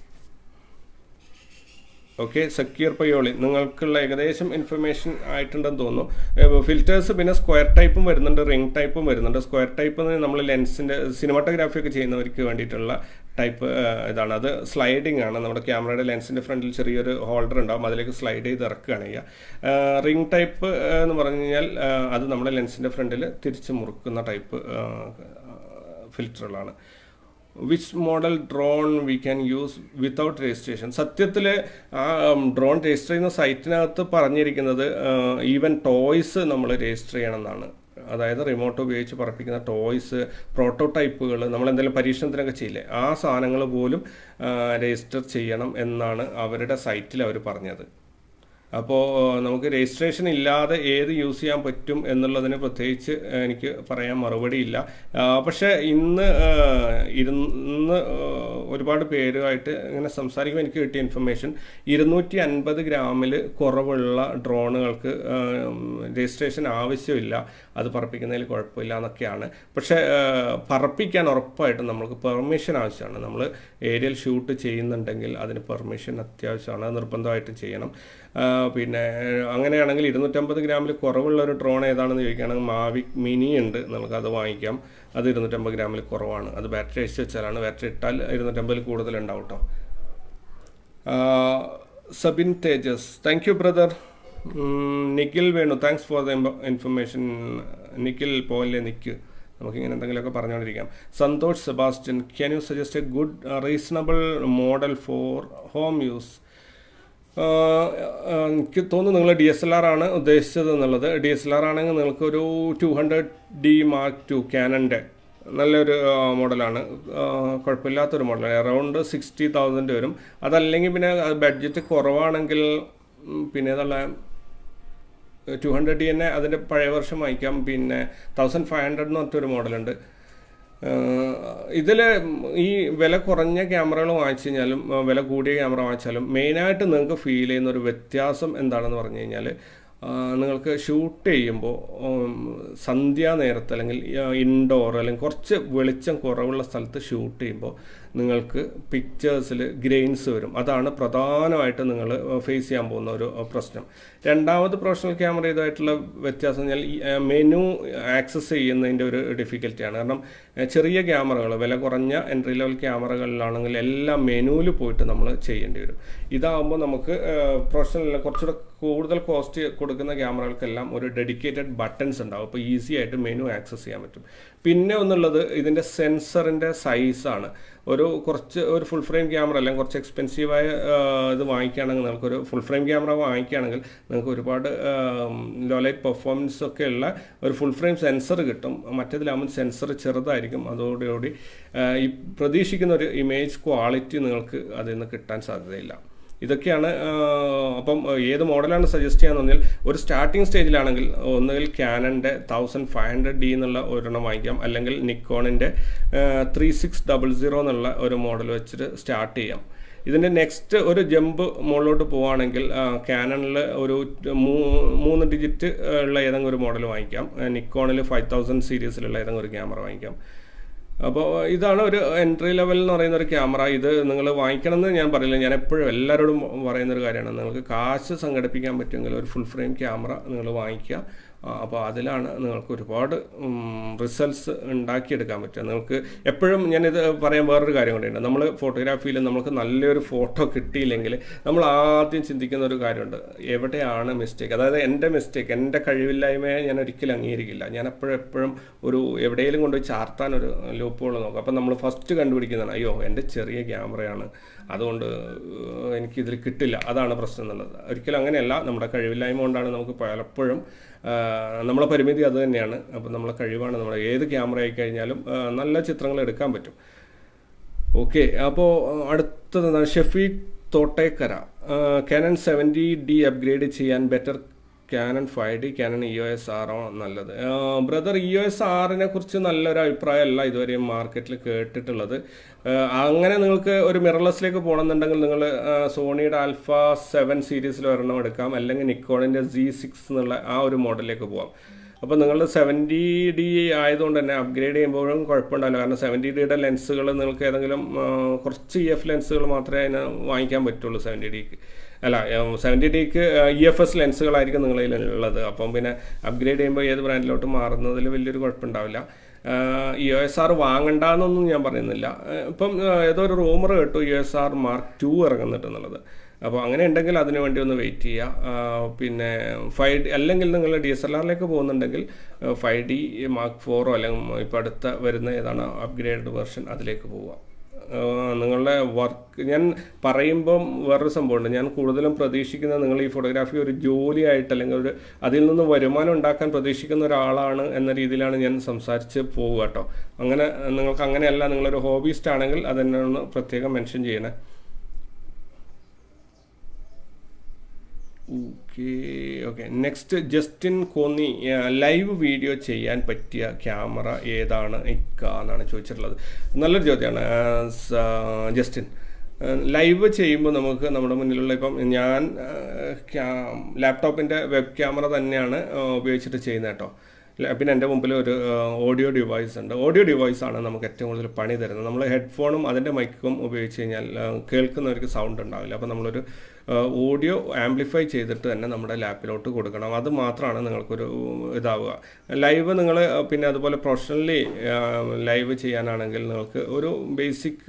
ഓക്കെ സക്കീർ പയ്യോളി നിങ്ങൾക്കുള്ള ഏകദേശം ഇൻഫർമേഷൻ ആയിട്ടുണ്ടെന്ന് തോന്നുന്നു ഫിൽറ്റേഴ്സ് പിന്നെ സ്ക്വയർ ടൈപ്പും വരുന്നുണ്ട് റിംഗ് ടൈപ്പും വരുന്നുണ്ട് സ്ക്വയർ ടൈപ്പ് നമ്മൾ ലെൻസിൻ്റെ സിനിമാറ്റോഗ്രാഫി ഒക്കെ ചെയ്യുന്നവർക്ക് വേണ്ടിയിട്ടുള്ള ടൈപ്പ് ഇതാണ് അത് സ്ലൈഡിംഗ് ആണ് നമ്മുടെ ക്യാമറയുടെ ലെൻസിൻ്റെ ഫ്രണ്ടിൽ ചെറിയൊരു ഹോൾഡർ ഉണ്ടാവും അതിലേക്ക് സ്ലൈഡ് ചെയ്ത് ഇറക്കുകയാണ് ചെയ്യുക റിംഗ് ടൈപ്പ് എന്ന് പറഞ്ഞു കഴിഞ്ഞാൽ അത് നമ്മുടെ ലെൻസിൻ്റെ ഫ്രണ്ടിൽ തിരിച്ച് മുറുക്കുന്ന ടൈപ്പ് ഫിൽറ്ററുകളാണ് which model drone we can use without registration സത്യത്തിൽ ആ ഡ്രോൺ രജിസ്റ്റർ ചെയ്യുന്ന സൈറ്റിനകത്ത് പറഞ്ഞിരിക്കുന്നത് ഈവൻ ടോയ്സ് നമ്മൾ രജിസ്റ്റർ ചെയ്യണമെന്നാണ് അതായത് റിമോട്ട് ഉപയോഗിച്ച് പറപ്പിക്കുന്ന ടോയ്സ് പ്രോട്ടോടൈപ്പുകൾ നമ്മൾ എന്തെങ്കിലും പരീക്ഷണത്തിനൊക്കെ ചെയ്യില്ലേ ആ സാധനങ്ങൾ പോലും രജിസ്റ്റർ ചെയ്യണം എന്നാണ് അവരുടെ സൈറ്റിൽ അവർ പറഞ്ഞത് അപ്പോൾ നമുക്ക് രജിസ്ട്രേഷൻ ഇല്ലാതെ ഏത് യൂസ് ചെയ്യാൻ പറ്റും എന്നുള്ളതിന് പ്രത്യേകിച്ച് എനിക്ക് പറയാൻ മറുപടിയില്ല പക്ഷേ ഇന്ന് ഇരുന്ന് ഒരുപാട് പേരുമായിട്ട് ഇങ്ങനെ സംസാരിക്കുമ്പോൾ എനിക്ക് കിട്ടിയ ഇൻഫർമേഷൻ ഇരുന്നൂറ്റി അൻപത് ഗ്രാമിൽ കുറവുള്ള ഡ്രോണുകൾക്ക് രജിസ്ട്രേഷൻ ആവശ്യമില്ല അത് പറപ്പിക്കുന്നതിൽ കുഴപ്പമില്ല എന്നൊക്കെയാണ് പക്ഷേ പറപ്പിക്കാൻ ഉറപ്പായിട്ടും നമുക്ക് പെർമിഷൻ ആവശ്യമാണ് നമ്മൾ ഏരിയൽ ഷൂട്ട് ചെയ്യുന്നുണ്ടെങ്കിൽ അതിന് പെർമിഷൻ അത്യാവശ്യമാണ് അത് നിർബന്ധമായിട്ടും ചെയ്യണം പിന്നെ അങ്ങനെയാണെങ്കിൽ ഇരുന്നൂറ്റമ്പത് ഗ്രാമിൽ കുറവുള്ള ഒരു ഡ്രോൺ ഏതാണെന്ന് ചോദിക്കുകയാണെങ്കിൽ മാവിക് മിനി ഉണ്ട് നമുക്കത് വാങ്ങിക്കാം അത് ഇരുന്നൂറ്റമ്പത് ഗ്രാമിൽ കുറവാണ് അത് ബാറ്ററി അഴിച്ച് വെച്ചാലാണ് ബാറ്ററി ഇട്ടാൽ ഇരുന്നൂറ്റമ്പതിൽ കൂടുതൽ ഉണ്ടാവും കേട്ടോ Sabin Tejas thank you brother Nikhil Venu thanks for the information Nikhil പോലെ നിക്ക് നമുക്കിങ്ങനെ എന്തെങ്കിലുമൊക്കെ പറഞ്ഞുകൊണ്ടിരിക്കാം Santhosh Sebastian can you suggest a good reasonable model for home use എനിക്ക് തോന്നുന്നു നിങ്ങൾ ഡി എസ് എൽ ആർ ആണ് ഉദ്ദേശിച്ചത് എന്നുള്ളത് ഡി എസ് എൽ ആർ ആണെങ്കിൽ നിങ്ങൾക്കൊരു two hundred D mark two ക്യാനൻ്റെ നല്ലൊരു മോഡലാണ് കുഴപ്പമില്ലാത്തൊരു മോഡലാണ് അറൗണ്ട് സിക്സ്റ്റി തൗസൻഡ് വരും അതല്ലെങ്കിൽ പിന്നെ ബഡ്ജറ്റ് കുറവാണെങ്കിൽ പിന്നെ ഏതുള്ള ടു ഹൺഡ്രഡ് ഡി തന്നെ അതിൻ്റെ പഴയ വർഷം വാങ്ങിക്കാം പിന്നെ തൗസൻഡ് ഫൈവ് ഹൺഡ്രഡ് എന്ന് പറഞ്ഞൊരു മോഡലുണ്ട് ഇതിൽ ഈ വില കുറഞ്ഞ ക്യാമറകൾ വാങ്ങിച്ചു കഴിഞ്ഞാലും വില കൂടിയ ക്യാമറ വാങ്ങിച്ചാലും മെയിനായിട്ട് നിങ്ങൾക്ക് ഫീൽ ചെയ്യുന്ന ഒരു വ്യത്യാസം എന്താണെന്ന് പറഞ്ഞു കഴിഞ്ഞാൽ നിങ്ങൾക്ക് ഷൂട്ട് ചെയ്യുമ്പോൾ സന്ധ്യാ നേരത്ത് അല്ലെങ്കിൽ ഇൻഡോർ അല്ലെങ്കിൽ കുറച്ച് വെളിച്ചം കുറവുള്ള സ്ഥലത്ത് ഷൂട്ട് ചെയ്യുമ്പോൾ നിങ്ങൾക്ക് പിക്ചേഴ്സിൽ ഗ്രെയിൻസ് വരും അതാണ് പ്രധാനമായിട്ട് നിങ്ങൾ ഫേസ് ചെയ്യാൻ പോകുന്ന ഒരു പ്രശ്നം രണ്ടാമത് പ്രൊഫഷണൽ ക്യാമറ ഇതായിട്ടുള്ള വ്യത്യാസം പറഞ്ഞാൽ മെനു ആക്സസ് ചെയ്യുന്നതിൻ്റെ ഒരു ഡിഫിക്കൽറ്റിയാണ് കാരണം ചെറിയ ക്യാമറകൾ വില കുറഞ്ഞ എൻട്രി ലെവൽ ക്യാമറകളിലാണെങ്കിൽ എല്ലാം മെനുവിൽ പോയിട്ട് നമ്മൾ ചെയ്യേണ്ടി വരും ഇതാകുമ്പോൾ നമുക്ക് പ്രൊഫഷണൽ കുറച്ചുകൂടെ കൂടുതൽ കോസ്റ്റ് കൊടുക്കുന്ന ക്യാമറകൾക്കെല്ലാം ഒരു ഡെഡിക്കേറ്റഡ് ബട്ടൺസ് ഉണ്ടാവും അപ്പോൾ ഈസി ആയിട്ട് മെനു ആക്സസ് ചെയ്യാൻ പറ്റും പിന്നെ ഒന്നുള്ളത് ഇതിൻ്റെ സെൻസറിൻ്റെ സൈസാണ് ഒരു കുറച്ച് ഒരു ഫുൾ ഫ്രെയിം ക്യാമറ അല്ലെങ്കിൽ കുറച്ച് എക്സ്പെൻസീവായ ഇത് വാങ്ങിക്കുകയാണെങ്കിൽ നിങ്ങൾക്കൊരു ഫുൾ ഫ്രെയിം ക്യാമറ വാങ്ങിക്കുകയാണെങ്കിൽ നിങ്ങൾക്ക് ഒരുപാട് ലോ ലൈറ്റ് പെർഫോമൻസ് ഒക്കെ ഉള്ള ഒരു ഫുൾ ഫ്രെയിം സെൻസർ കിട്ടും മറ്റേതിലാകുമ്പോൾ സെൻസർ ചെറുതായിരിക്കും അതോടുകൂടി ഈ പ്രതീക്ഷിക്കുന്ന ഒരു ഇമേജ് ക്വാളിറ്റി നിങ്ങൾക്ക് അതിൽ നിന്ന് കിട്ടാൻ സാധ്യതയില്ല ഇതൊക്കെയാണ് അപ്പം ഏത് മോഡലാണ് സജസ്റ്റ് ചെയ്യാന്ന് പറഞ്ഞാൽ ഒരു സ്റ്റാർട്ടിംഗ് സ്റ്റേജിലാണെങ്കിൽ ഒന്നുകിൽ ക്യാനൻ്റെ തൗസൻഡ് ഫൈവ് ഹൺഡ്രഡ് ഡി എന്നുള്ള ഒരെണ്ണം വാങ്ങിക്കാം അല്ലെങ്കിൽ നിക്കോണിൻ്റെ ത്രീ സിക്സ് ഡബിൾ സീറോ എന്നുള്ള ഒരു മോഡൽ വെച്ചിട്ട് സ്റ്റാർട്ട് ചെയ്യാം ഇതിൻ്റെ നെക്സ്റ്റ് ഒരു ജമ്പ് മുകളിലോട്ട് പോവുകയാണെങ്കിൽ ക്യാനണിൽ ഒരു മൂന്ന് ഡിജിറ്റ് ഉള്ള ഏതെങ്കിലും ഒരു മോഡൽ വാങ്ങിക്കാം നിക്കോണിൽ ഫൈവ് തൗസൻഡ് സീരീസിലുള്ള ഏതെങ്കിലും ഒരു ക്യാമറ വാങ്ങിക്കാം അപ്പോൾ ഇതാണ് ഒരു എൻട്രി ലെവൽ എന്ന് പറയുന്ന ഒരു ക്യാമറ ഇത് നിങ്ങൾ വാങ്ങിക്കണമെന്ന് ഞാൻ പറയില്ല ഞാൻ എപ്പോഴും എല്ലാവരോടും പറയുന്ന ഒരു കാര്യമാണ് നിങ്ങൾക്ക് കാശ് സംഘടിപ്പിക്കാൻ പറ്റുമെങ്കിൽ ഒരു ഫുൾ ഫ്രെയിം ക്യാമറ നിങ്ങൾ വാങ്ങിക്കുക അപ്പോൾ അതിലാണ് നിങ്ങൾക്ക് ഒരുപാട് റിസൾട്ട്സ് ഉണ്ടാക്കിയെടുക്കാൻ പറ്റുക നിങ്ങൾക്ക് എപ്പോഴും ഞാനിത് പറയാൻ വേറൊരു കാര്യം കൂടിയുണ്ട് നമ്മൾ ഫോട്ടോഗ്രാഫിയിൽ നമുക്ക് നല്ലൊരു ഫോട്ടോ കിട്ടിയില്ലെങ്കിൽ നമ്മൾ ആദ്യം ചിന്തിക്കുന്ന ഒരു കാര്യമുണ്ട് എവിടെയാണ് മിസ്റ്റേക്ക് അതായത് എൻ്റെ മിസ്റ്റേക്ക് എൻ്റെ കഴിവില്ലായ്മയെ ഞാൻ ഒരിക്കലും അംഗീകരിക്കില്ല ഞാൻ എപ്പോഴും എപ്പോഴും ഒരു എവിടെയെങ്കിലും കൊണ്ടുപോയി ചാർത്താൻ ഒരു ലൂപ്പുകൾ നോക്കും അപ്പം നമ്മൾ ഫസ്റ്റ് കണ്ടുപിടിക്കുന്നതാണ് അയ്യോ എൻ്റെ ചെറിയ ക്യാമറയാണ് അതുകൊണ്ട് എനിക്കിതിൽ കിട്ടില്ല അതാണ് പ്രശ്നം എന്നുള്ളത് ഒരിക്കലും അങ്ങനെയല്ല നമ്മുടെ കഴിവില്ലായ്മ കൊണ്ടാണ് നമുക്ക് പലപ്പോഴും നമ്മളെ പരിമിതി അത് തന്നെയാണ് അപ്പം നമ്മളെ കഴിവാണ് നമ്മൾ ഏത് ക്യാമറ ആയി കഴിഞ്ഞാലും നല്ല ചിത്രങ്ങൾ എടുക്കാൻ പറ്റും ഓക്കെ അപ്പോൾ അടുത്തത് Shefeeq Thottekkara Canon seventy D upgrade ചെയ്യാൻ better Canon five D Canon E O S ആറോ നല്ലത് ബ്രദർ ഇ ഒ എസ് ആറിനെ കുറിച്ച് നല്ലൊരു അഭിപ്രായമല്ല ഇതുവരെയും മാർക്കറ്റിൽ കേട്ടിട്ടുള്ളത് ആ, അങ്ങനെ നിങ്ങൾക്ക് ഒരു മിറർലെസ്സിലേക്ക് പോകണമെന്നുണ്ടെങ്കിൽ നിങ്ങൾ സോണിയുടെ ആൽഫ സെവൻ സീരീസിൽ ഒരെണ്ണം എടുക്കാം അല്ലെങ്കിൽ നിക്കോണിൻ്റെ ജി സിക്സ് എന്നുള്ള ആ ഒരു മോഡലിലേക്ക് പോകാം അപ്പോൾ നിങ്ങൾ സെവൻറ്റി ഡി ആയതുകൊണ്ട് തന്നെ അപ്ഗ്രേഡ് ചെയ്യുമ്പോഴും കുഴപ്പമുണ്ടാവില്ല കാരണം സെവൻറ്റി ഡിയുടെ ലെൻസുകൾ നിങ്ങൾക്ക് ഏതെങ്കിലും ആ, കുറച്ച് ഇ എഫ് ലെൻസുകൾ മാത്രമേ അതിന് വാങ്ങിക്കാൻ പറ്റുള്ളൂ സെവൻറ്റി ഡിക്ക് അല്ല സെവൻറ്റി ഡിക്ക് ഇ എഫ് എസ് ലെൻസുകളായിരിക്കും നിങ്ങളിൽ ഉള്ളത് അപ്പം പിന്നെ അപ്ഗ്രേഡ് ചെയ്യുമ്പോൾ ഏത് ബ്രാൻഡിലോട്ട് മാറുന്നതിൽ വലിയൊരു കുഴപ്പമുണ്ടാവില്ല ഇ ഒ എസ് ആർ വാങ്ങണ്ടെന്നൊന്നും ഞാൻ പറയുന്നില്ല ആ, ഇപ്പം ആ, ഏതോ ഒരു റൂമർ കേട്ടു E S R mark two ഇറങ്ങുന്നുണ്ട് എന്നുള്ളത് അപ്പോൾ അങ്ങനെ ഉണ്ടെങ്കിൽ അതിന് വേണ്ടി ഒന്ന് വെയിറ്റ് ചെയ്യുക ആ, പിന്നെ ഫൈവ് ഡി അല്ലെങ്കിൽ നിങ്ങൾ ഡി എസ് എൽ ആറിലേക്ക് പോകുന്നുണ്ടെങ്കിൽ ഫൈവ് ഡി മാർക്ക് ഫോറോ അല്ലെങ്കിൽ ഇപ്പോൾ അടുത്ത വരുന്ന ഏതാണ് അപ്ഗ്രേഡ് വെർഷൻ അതിലേക്ക് പോവുക ആ, നിങ്ങളുടെ വർക്ക് ഞാൻ പറയുമ്പം വേറൊരു സംഭവമുണ്ട് ഞാൻ കൂടുതലും പ്രതീക്ഷിക്കുന്നത് നിങ്ങൾ ഈ ഫോട്ടോഗ്രാഫി ഒരു ജോലിയായിട്ട് അല്ലെങ്കിൽ ഒരു അതിൽ നിന്ന് വരുമാനം ഉണ്ടാക്കാൻ പ്രതീക്ഷിക്കുന്ന ഒരാളാണ് എന്ന രീതിയിലാണ് ഞാൻ സംസാരിച്ച് പോവുക കേട്ടോ അങ്ങനെ നിങ്ങൾക്ക് അങ്ങനെയല്ല നിങ്ങളൊരു ഹോബിസ്റ്റ് ആണെങ്കിൽ അതെന്നെ ഒന്ന് പ്രത്യേകം മെൻഷൻ ചെയ്യണേ okay okay next Justin Konni live video ചെയ്യാൻ പറ്റിയ ക്യാമറ ഏതാണ് ഇക്ക എന്നാണ് ചോദിച്ചിട്ടുള്ളത് നല്ലൊരു ചോദ്യമാണ് ആ, സ- ജസ്റ്റിൻ ലൈവ് ചെയ്യുമ്പോൾ നമുക്ക് നമ്മുടെ മുന്നിലുള്ള ഇപ്പം ഞാൻ ലാപ്ടോപ്പിൻ്റെ വെബ് ക്യാമറ തന്നെയാണ് ആ, ഉപയോഗിച്ചിട്ട് ചെയ്യുന്നത് കേട്ടോ ല- പിന്നെ എൻ്റെ മുമ്പിൽ ഒരു ഓഡിയോ ഡിവൈസ് ഉണ്ട് ഓഡിയോ ഡിവൈസ് ആണ് നമുക്ക് ഏറ്റവും കൂടുതൽ പണി തരുന്നത് നമ്മൾ ഹെഡ്ഫോണും അതിൻ്റെ മൈക്കും ഉപയോഗിച്ച് കഴിഞ്ഞാൽ ആ, കേൾക്കുന്നവർക്ക് സൗണ്ട് ഉണ്ടാവില്ല അപ്പോൾ നമ്മളൊരു ഓഡിയോ ആംപ്ലിഫൈ ചെയ്തിട്ട് തന്നെ നമ്മുടെ ലാപ്പിലോട്ട് കൊടുക്കണം അത് മാത്രമാണ് നിങ്ങൾക്കൊരു ഇതാവുക ലൈവ് നിങ്ങൾ പിന്നെ അതുപോലെ പ്രൊഫഷണലി ലൈവ് ചെയ്യാനാണെങ്കിൽ നിങ്ങൾക്ക് ഒരു ബേസിക്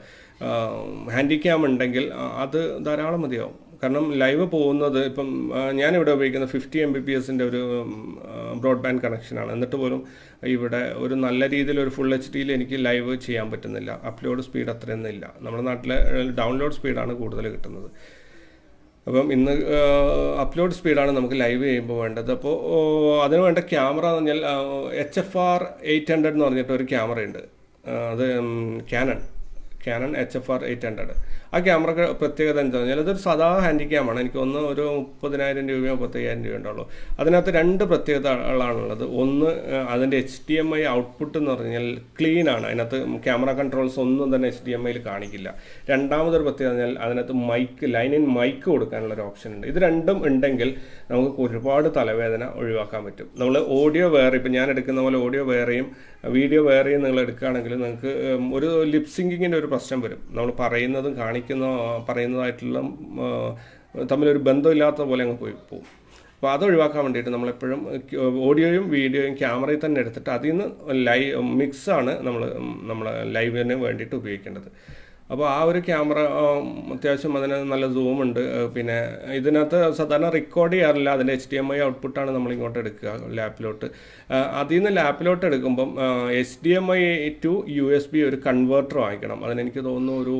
ഹാൻഡി ക്യാം ഉണ്ടെങ്കിൽ ആ, അത് ധാരാളം മതിയാവും കാരണം ലൈവ് പോകുന്നത് ഇപ്പം ആ, ഞാനിവിടെ ഉപയോഗിക്കുന്ന ഫിഫ്റ്റി എം ബി പി എസിൻ്റെ ഒരു ബ്രോഡ്ബാൻഡ് കണക്ഷനാണ് എന്നിട്ട് പോലും ഇവിടെ ഒരു നല്ല രീതിയിൽ ഒരു ഫുൾ എച്ച് ഡിയിൽ എനിക്ക് ലൈവ് ചെയ്യാൻ പറ്റുന്നില്ല അപ്ലോഡ് സ്പീഡ് അത്രയൊന്നും ഇല്ല നമ്മുടെ നാട്ടിലെ ഡൗൺലോഡ് സ്പീഡാണ് കൂടുതൽ കിട്ടുന്നത് അപ്പം ഇന്ന് അപ്ലോഡ് സ്പീഡാണ് നമുക്ക് ലൈവ് ചെയ്യുമ്പോൾ വേണ്ടത് അപ്പോൾ അതിന് വേണ്ട ക്യാമറ എന്ന് പറഞ്ഞാൽ H F R eight hundred എന്ന് പറഞ്ഞിട്ട് ഒരു ക്യാമറ ഉണ്ട് ആ, അത് Canon Canon H F R eight hundred ആ ക്യാമറക്ക് പ്രത്യേകത എന്താണെന്ന് പറഞ്ഞാൽ അതൊരു സാധാ ഹാൻഡി ക്യാമാണ് എനിക്ക് ഒന്ന് ഒരു മുപ്പതിനായിരം രൂപയോ മുപ്പത്തയ്യായിരം രൂപയോ ഉണ്ടാവുള്ളൂ അതിനകത്ത് രണ്ട് പ്രത്യേകതകളാണുള്ളത് ഒന്ന് ആ, അതിൻ്റെ H D M I output എന്ന് പറഞ്ഞാൽ ക്ലീൻ ആണ് അതിനകത്ത് ക്യാമറ കൺട്രോൾസ് ഒന്നും തന്നെ എച്ച് ഡി എം ഐയിൽ കാണിക്കില്ല രണ്ടാമതൊരു പ്രത്യേകത പറഞ്ഞാൽ അതിനകത്ത് മൈക്ക് ലൈനിൻ മൈക്ക് കൊടുക്കാനുള്ള ഒരു ഓപ്ഷൻ ഉണ്ട് ഇത് രണ്ടും ഉണ്ടെങ്കിൽ നമുക്ക് ഒരുപാട് തലവേദന ഒഴിവാക്കാൻ പറ്റും നമ്മൾ ഓഡിയോ വേറെ ഇപ്പം ഞാൻ എടുക്കുന്ന പോലെ ഓഡിയോ വേറെയും വീഡിയോ വേറെയും നിങ്ങൾ എടുക്കുകയാണെങ്കിൽ നിങ്ങൾക്ക് ഉം, ഒരു ലിപ് സിങ്കിങ്ങിൻ്റെ ഒരു പ്രശ്നം വരും നമ്മൾ പറയുന്നതും കാണിക്കുന്ന പറയുന്നതായിട്ടുള്ള ഉം, ആ, തമ്മിലൊരു ബന്ധമില്ലാത്ത പോലെ അങ്ങ് പോയി പോകും അപ്പോൾ അത് ഒഴിവാക്കാൻ വേണ്ടിയിട്ട് നമ്മളെപ്പോഴും ഓഡിയോയും വീഡിയോയും ക്യാമറയിൽ തന്നെ എടുത്തിട്ട് അതിൽ നിന്ന് ലൈവ് മിക്സാണ് നമ്മൾ നമ്മൾ ലൈവിന് വേണ്ടിയിട്ട് ഉപയോഗിക്കേണ്ടത് അപ്പോൾ ആ ഒരു ക്യാമറ അത്യാവശ്യം അതിന് നല്ല സൂം ഉണ്ട് ആ, പിന്നെ ഇതിനകത്ത് സാധാരണ റെക്കോർഡ് ചെയ്യാറില്ല അതിൻ്റെ എച്ച് ഡി എം ഐ ഔട്ട്പുട്ടാണ് നമ്മൾ ഇങ്ങോട്ട് എടുക്കുക ലാപ്പിലോട്ട് ആ, അതിൽ നിന്ന് ലാപ്പിലോട്ട് എടുക്കുമ്പം H D M I to U S B ഒരു കൺവേർട്ടർ വാങ്ങിക്കണം അതിനെനിക്ക് തോന്നുന്നു ഒരു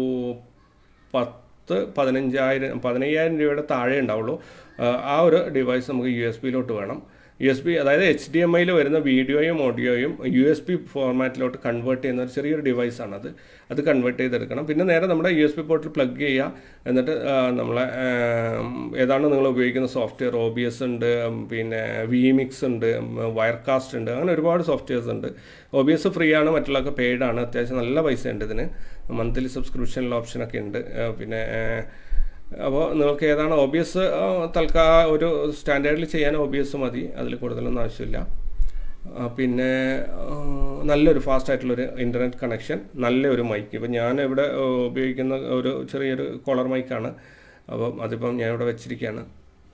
പത്ത് പതിനഞ്ചായിരം പതിനയ്യായിരം രൂപയുടെ താഴെ ഉണ്ടാവുള്ളൂ ആ, ആ ഒരു ഡിവൈസ് നമുക്ക് യു എസ് ബിയിലോട്ട് വേണം യു എസ് ബി അതായത് എച്ച് ഡി എം ഐയിൽ വരുന്ന വീഡിയോയും ഓഡിയോയും യു എസ് ബി ഫോർമാറ്റിലോട്ട് കൺവേർട്ട് ചെയ്യുന്ന ഒരു ചെറിയൊരു ഡിവൈസാണ് അത് അത് കൺവേർട്ട് ചെയ്തെടുക്കണം പിന്നെ നേരെ നമ്മുടെ യു എസ് ബി പോർട്ടിൽ പ്ലഗ് ചെയ്യുക എന്നിട്ട് ആ, നമ്മളെ ആ, ഏതാണ് നിങ്ങൾ ഉപയോഗിക്കുന്ന സോഫ്റ്റ്വെയർ ഒ ബി എസ് ഉണ്ട് ഉം, പിന്നെ വി മിക്സ് ഉണ്ട് വയർകാസ്റ്റ് ഉണ്ട് അങ്ങനെ ഒരുപാട് സോഫ്റ്റ്വെയർസ് ഉണ്ട് ഒ ബി എസ് ഫ്രീ ആണ് മറ്റുള്ളതൊക്കെ പെയ്ഡ് ആണ് അത്യാവശ്യം നല്ല പൈസ ഉണ്ട് ഇതിന് മന്ത്ലി സബ്സ്ക്രിപ്ഷനിൽ ഓപ്ഷനൊക്കെ ഉണ്ട് ആ, പിന്നെ അപ്പോൾ നിങ്ങൾക്ക് ഏതാണ് ഒ ബി എസ് തൽക്കാ ഒരു സ്റ്റാൻഡേർഡിൽ ചെയ്യാൻ ഒ ബി എസ് മതി അതിൽ കൂടുതലൊന്നും ആവശ്യമില്ല ആ, പിന്നെ ആ, നല്ലൊരു ഫാസ്റ്റ് ആയിട്ടുള്ളൊരു ഇൻ്റർനെറ്റ് കണക്ഷൻ നല്ലൊരു മൈക്ക് ഇപ്പം ഞാൻ ഇവിടെ ആ, ഉപയോഗിക്കുന്ന ഒരു ചെറിയൊരു കോളർ മൈക്കാണ് അപ്പം അതിപ്പം ഞാൻ ഇവിടെ വെച്ചിരിക്കുകയാണ്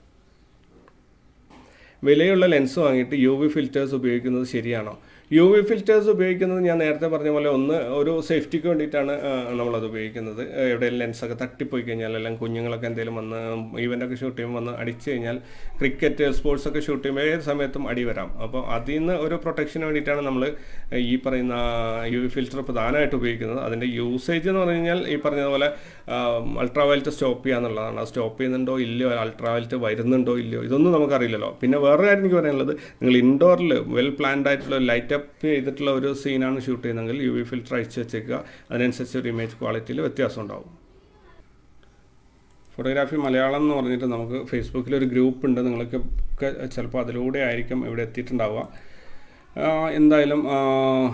വിലയുള്ള ലെൻസ് വാങ്ങിയിട്ട് യു വി ഫിൽറ്റേഴ്സ് ഉപയോഗിക്കുന്നത് ശരിയാണോ യു വി ഫിൽറ്റേഴ്സ് ഉപയോഗിക്കുന്നത് ഞാൻ നേരത്തെ പറഞ്ഞ പോലെ ഒന്ന് ഒരു സേഫ്റ്റിക്ക് വേണ്ടിയിട്ടാണ് ആ, നമ്മളത് ഉപയോഗിക്കുന്നത് ആ, എവിടെയെങ്കിലും ലെൻസൊക്കെ തട്ടിപ്പോയി കഴിഞ്ഞാൽ അല്ലെങ്കിൽ കുഞ്ഞുങ്ങളൊക്കെ എന്തെങ്കിലും വന്ന് ഈവൻ്റൊക്കെ ഷൂട്ട് ചെയ്യുമ്പോൾ വന്ന് അടിച്ചു കഴിഞ്ഞാൽ ക്രിക്കറ്റ് സ്പോർട്സ് ഒക്കെ ഷൂട്ട് ചെയ്യുമ്പോൾ ഏത് സമയത്തും അടി വരാം അപ്പോൾ അതിൽ നിന്ന് ഒരു പ്രൊട്ടക്ഷന് വേണ്ടിയിട്ടാണ് നമ്മൾ ഈ പറയുന്ന യു വി ഫിൽറ്റർ പ്രധാനമായിട്ട് ഉപയോഗിക്കുന്നത് അതിൻ്റെ യൂസേജ് എന്ന് പറഞ്ഞു കഴിഞ്ഞാൽ ഈ പറഞ്ഞതുപോലെ അൾട്രാ വയലറ്റ് സ്റ്റോപ്പ് ചെയ്യുക എന്നുള്ളതാണ് അത് സ്റ്റോപ്പ് ചെയ്യുന്നുണ്ടോ ഇല്ലയോ അൾട്രാ വയലറ്റ് വരുന്നുണ്ടോ ഇല്ലയോ ഇതൊന്നും നമുക്കറിയില്ലല്ലോ പിന്നെ വേറെ കാര്യം എനിക്ക് പറയാനുള്ളത് നിങ്ങൾ ഇൻഡോറിൽ വെൽ പ്ലാൻഡ് ആയിട്ടുള്ള ലൈറ്റ് അപ്പ് ചെയ്തിട്ടുള്ള ഒരു സീനാണ് ഷൂട്ട് ചെയ്യുന്നതെങ്കിൽ യു വി ഫിൽറ്റർ അഴിച്ച് വെച്ചേക്കുക അതിനനുസരിച്ച് ഒരു ഇമേജ് ക്വാളിറ്റിയിൽ വ്യത്യാസം ഉണ്ടാവും ഫോട്ടോഗ്രാഫി മലയാളം എന്ന് പറഞ്ഞിട്ട് നമുക്ക് ഫേസ്ബുക്കിൽ ഒരു ഗ്രൂപ്പ് ഉണ്ട് നിങ്ങൾക്ക് ഒക്കെ ചിലപ്പോൾ അതിലൂടെ ആയിരിക്കും ഇവിടെ എത്തിയിട്ടുണ്ടാവുക ആ, എന്തായാലും ആ,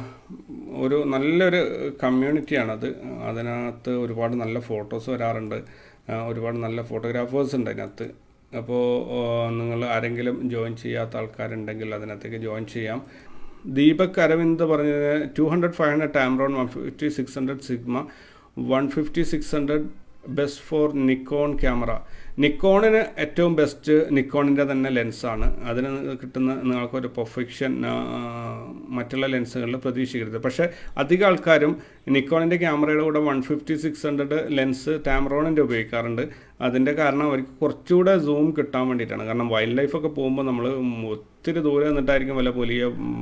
ഒരു നല്ലൊരു കമ്മ്യൂണിറ്റിയാണത് അതിനകത്ത് ഒരുപാട് നല്ല ഫോട്ടോസ് വരാറുണ്ട് ആ, ഒരുപാട് നല്ല ഫോട്ടോഗ്രാഫേഴ്സ് ഉണ്ട് അതിനകത്ത് അപ്പോൾ നിങ്ങൾ ആരെങ്കിലും ജോയിൻ ചെയ്യാത്ത ആൾക്കാരുണ്ടെങ്കിൽ അതിനകത്തേക്ക് ജോയിൻ ചെയ്യാം ദീപക് അരവിന്ദ് പറഞ്ഞത് two hundred five hundred Tamron one fifty six hundred Sigma one fifty six hundred best for Nikon camera നിക്കോണിന് ഏറ്റവും ബെസ്റ്റ് നിക്കോണിൻ്റെ തന്നെ ലെൻസാണ് അതിന് കിട്ടുന്ന നിങ്ങൾക്കൊരു പെർഫെക്ഷൻ മറ്റുള്ള ലെൻസുകളിൽ പ്രതീക്ഷിക്കരുത് പക്ഷേ അധികം ആൾക്കാരും നിക്കോണിൻ്റെ ക്യാമറയുടെ കൂടെ one fifty six hundred lens ടാമറോണിൻ്റെ ഉപയോഗിക്കാറുണ്ട് അതിൻ്റെ കാരണം അവർക്ക് കുറച്ചുകൂടെ സൂം കിട്ടാൻ വേണ്ടിയിട്ടാണ് കാരണം വൈൽഡ് ലൈഫൊക്കെ പോകുമ്പോൾ നമ്മൾ ഒത്തിരി ദൂരെ നിന്നിട്ടായിരിക്കും വല്ല പുലിയ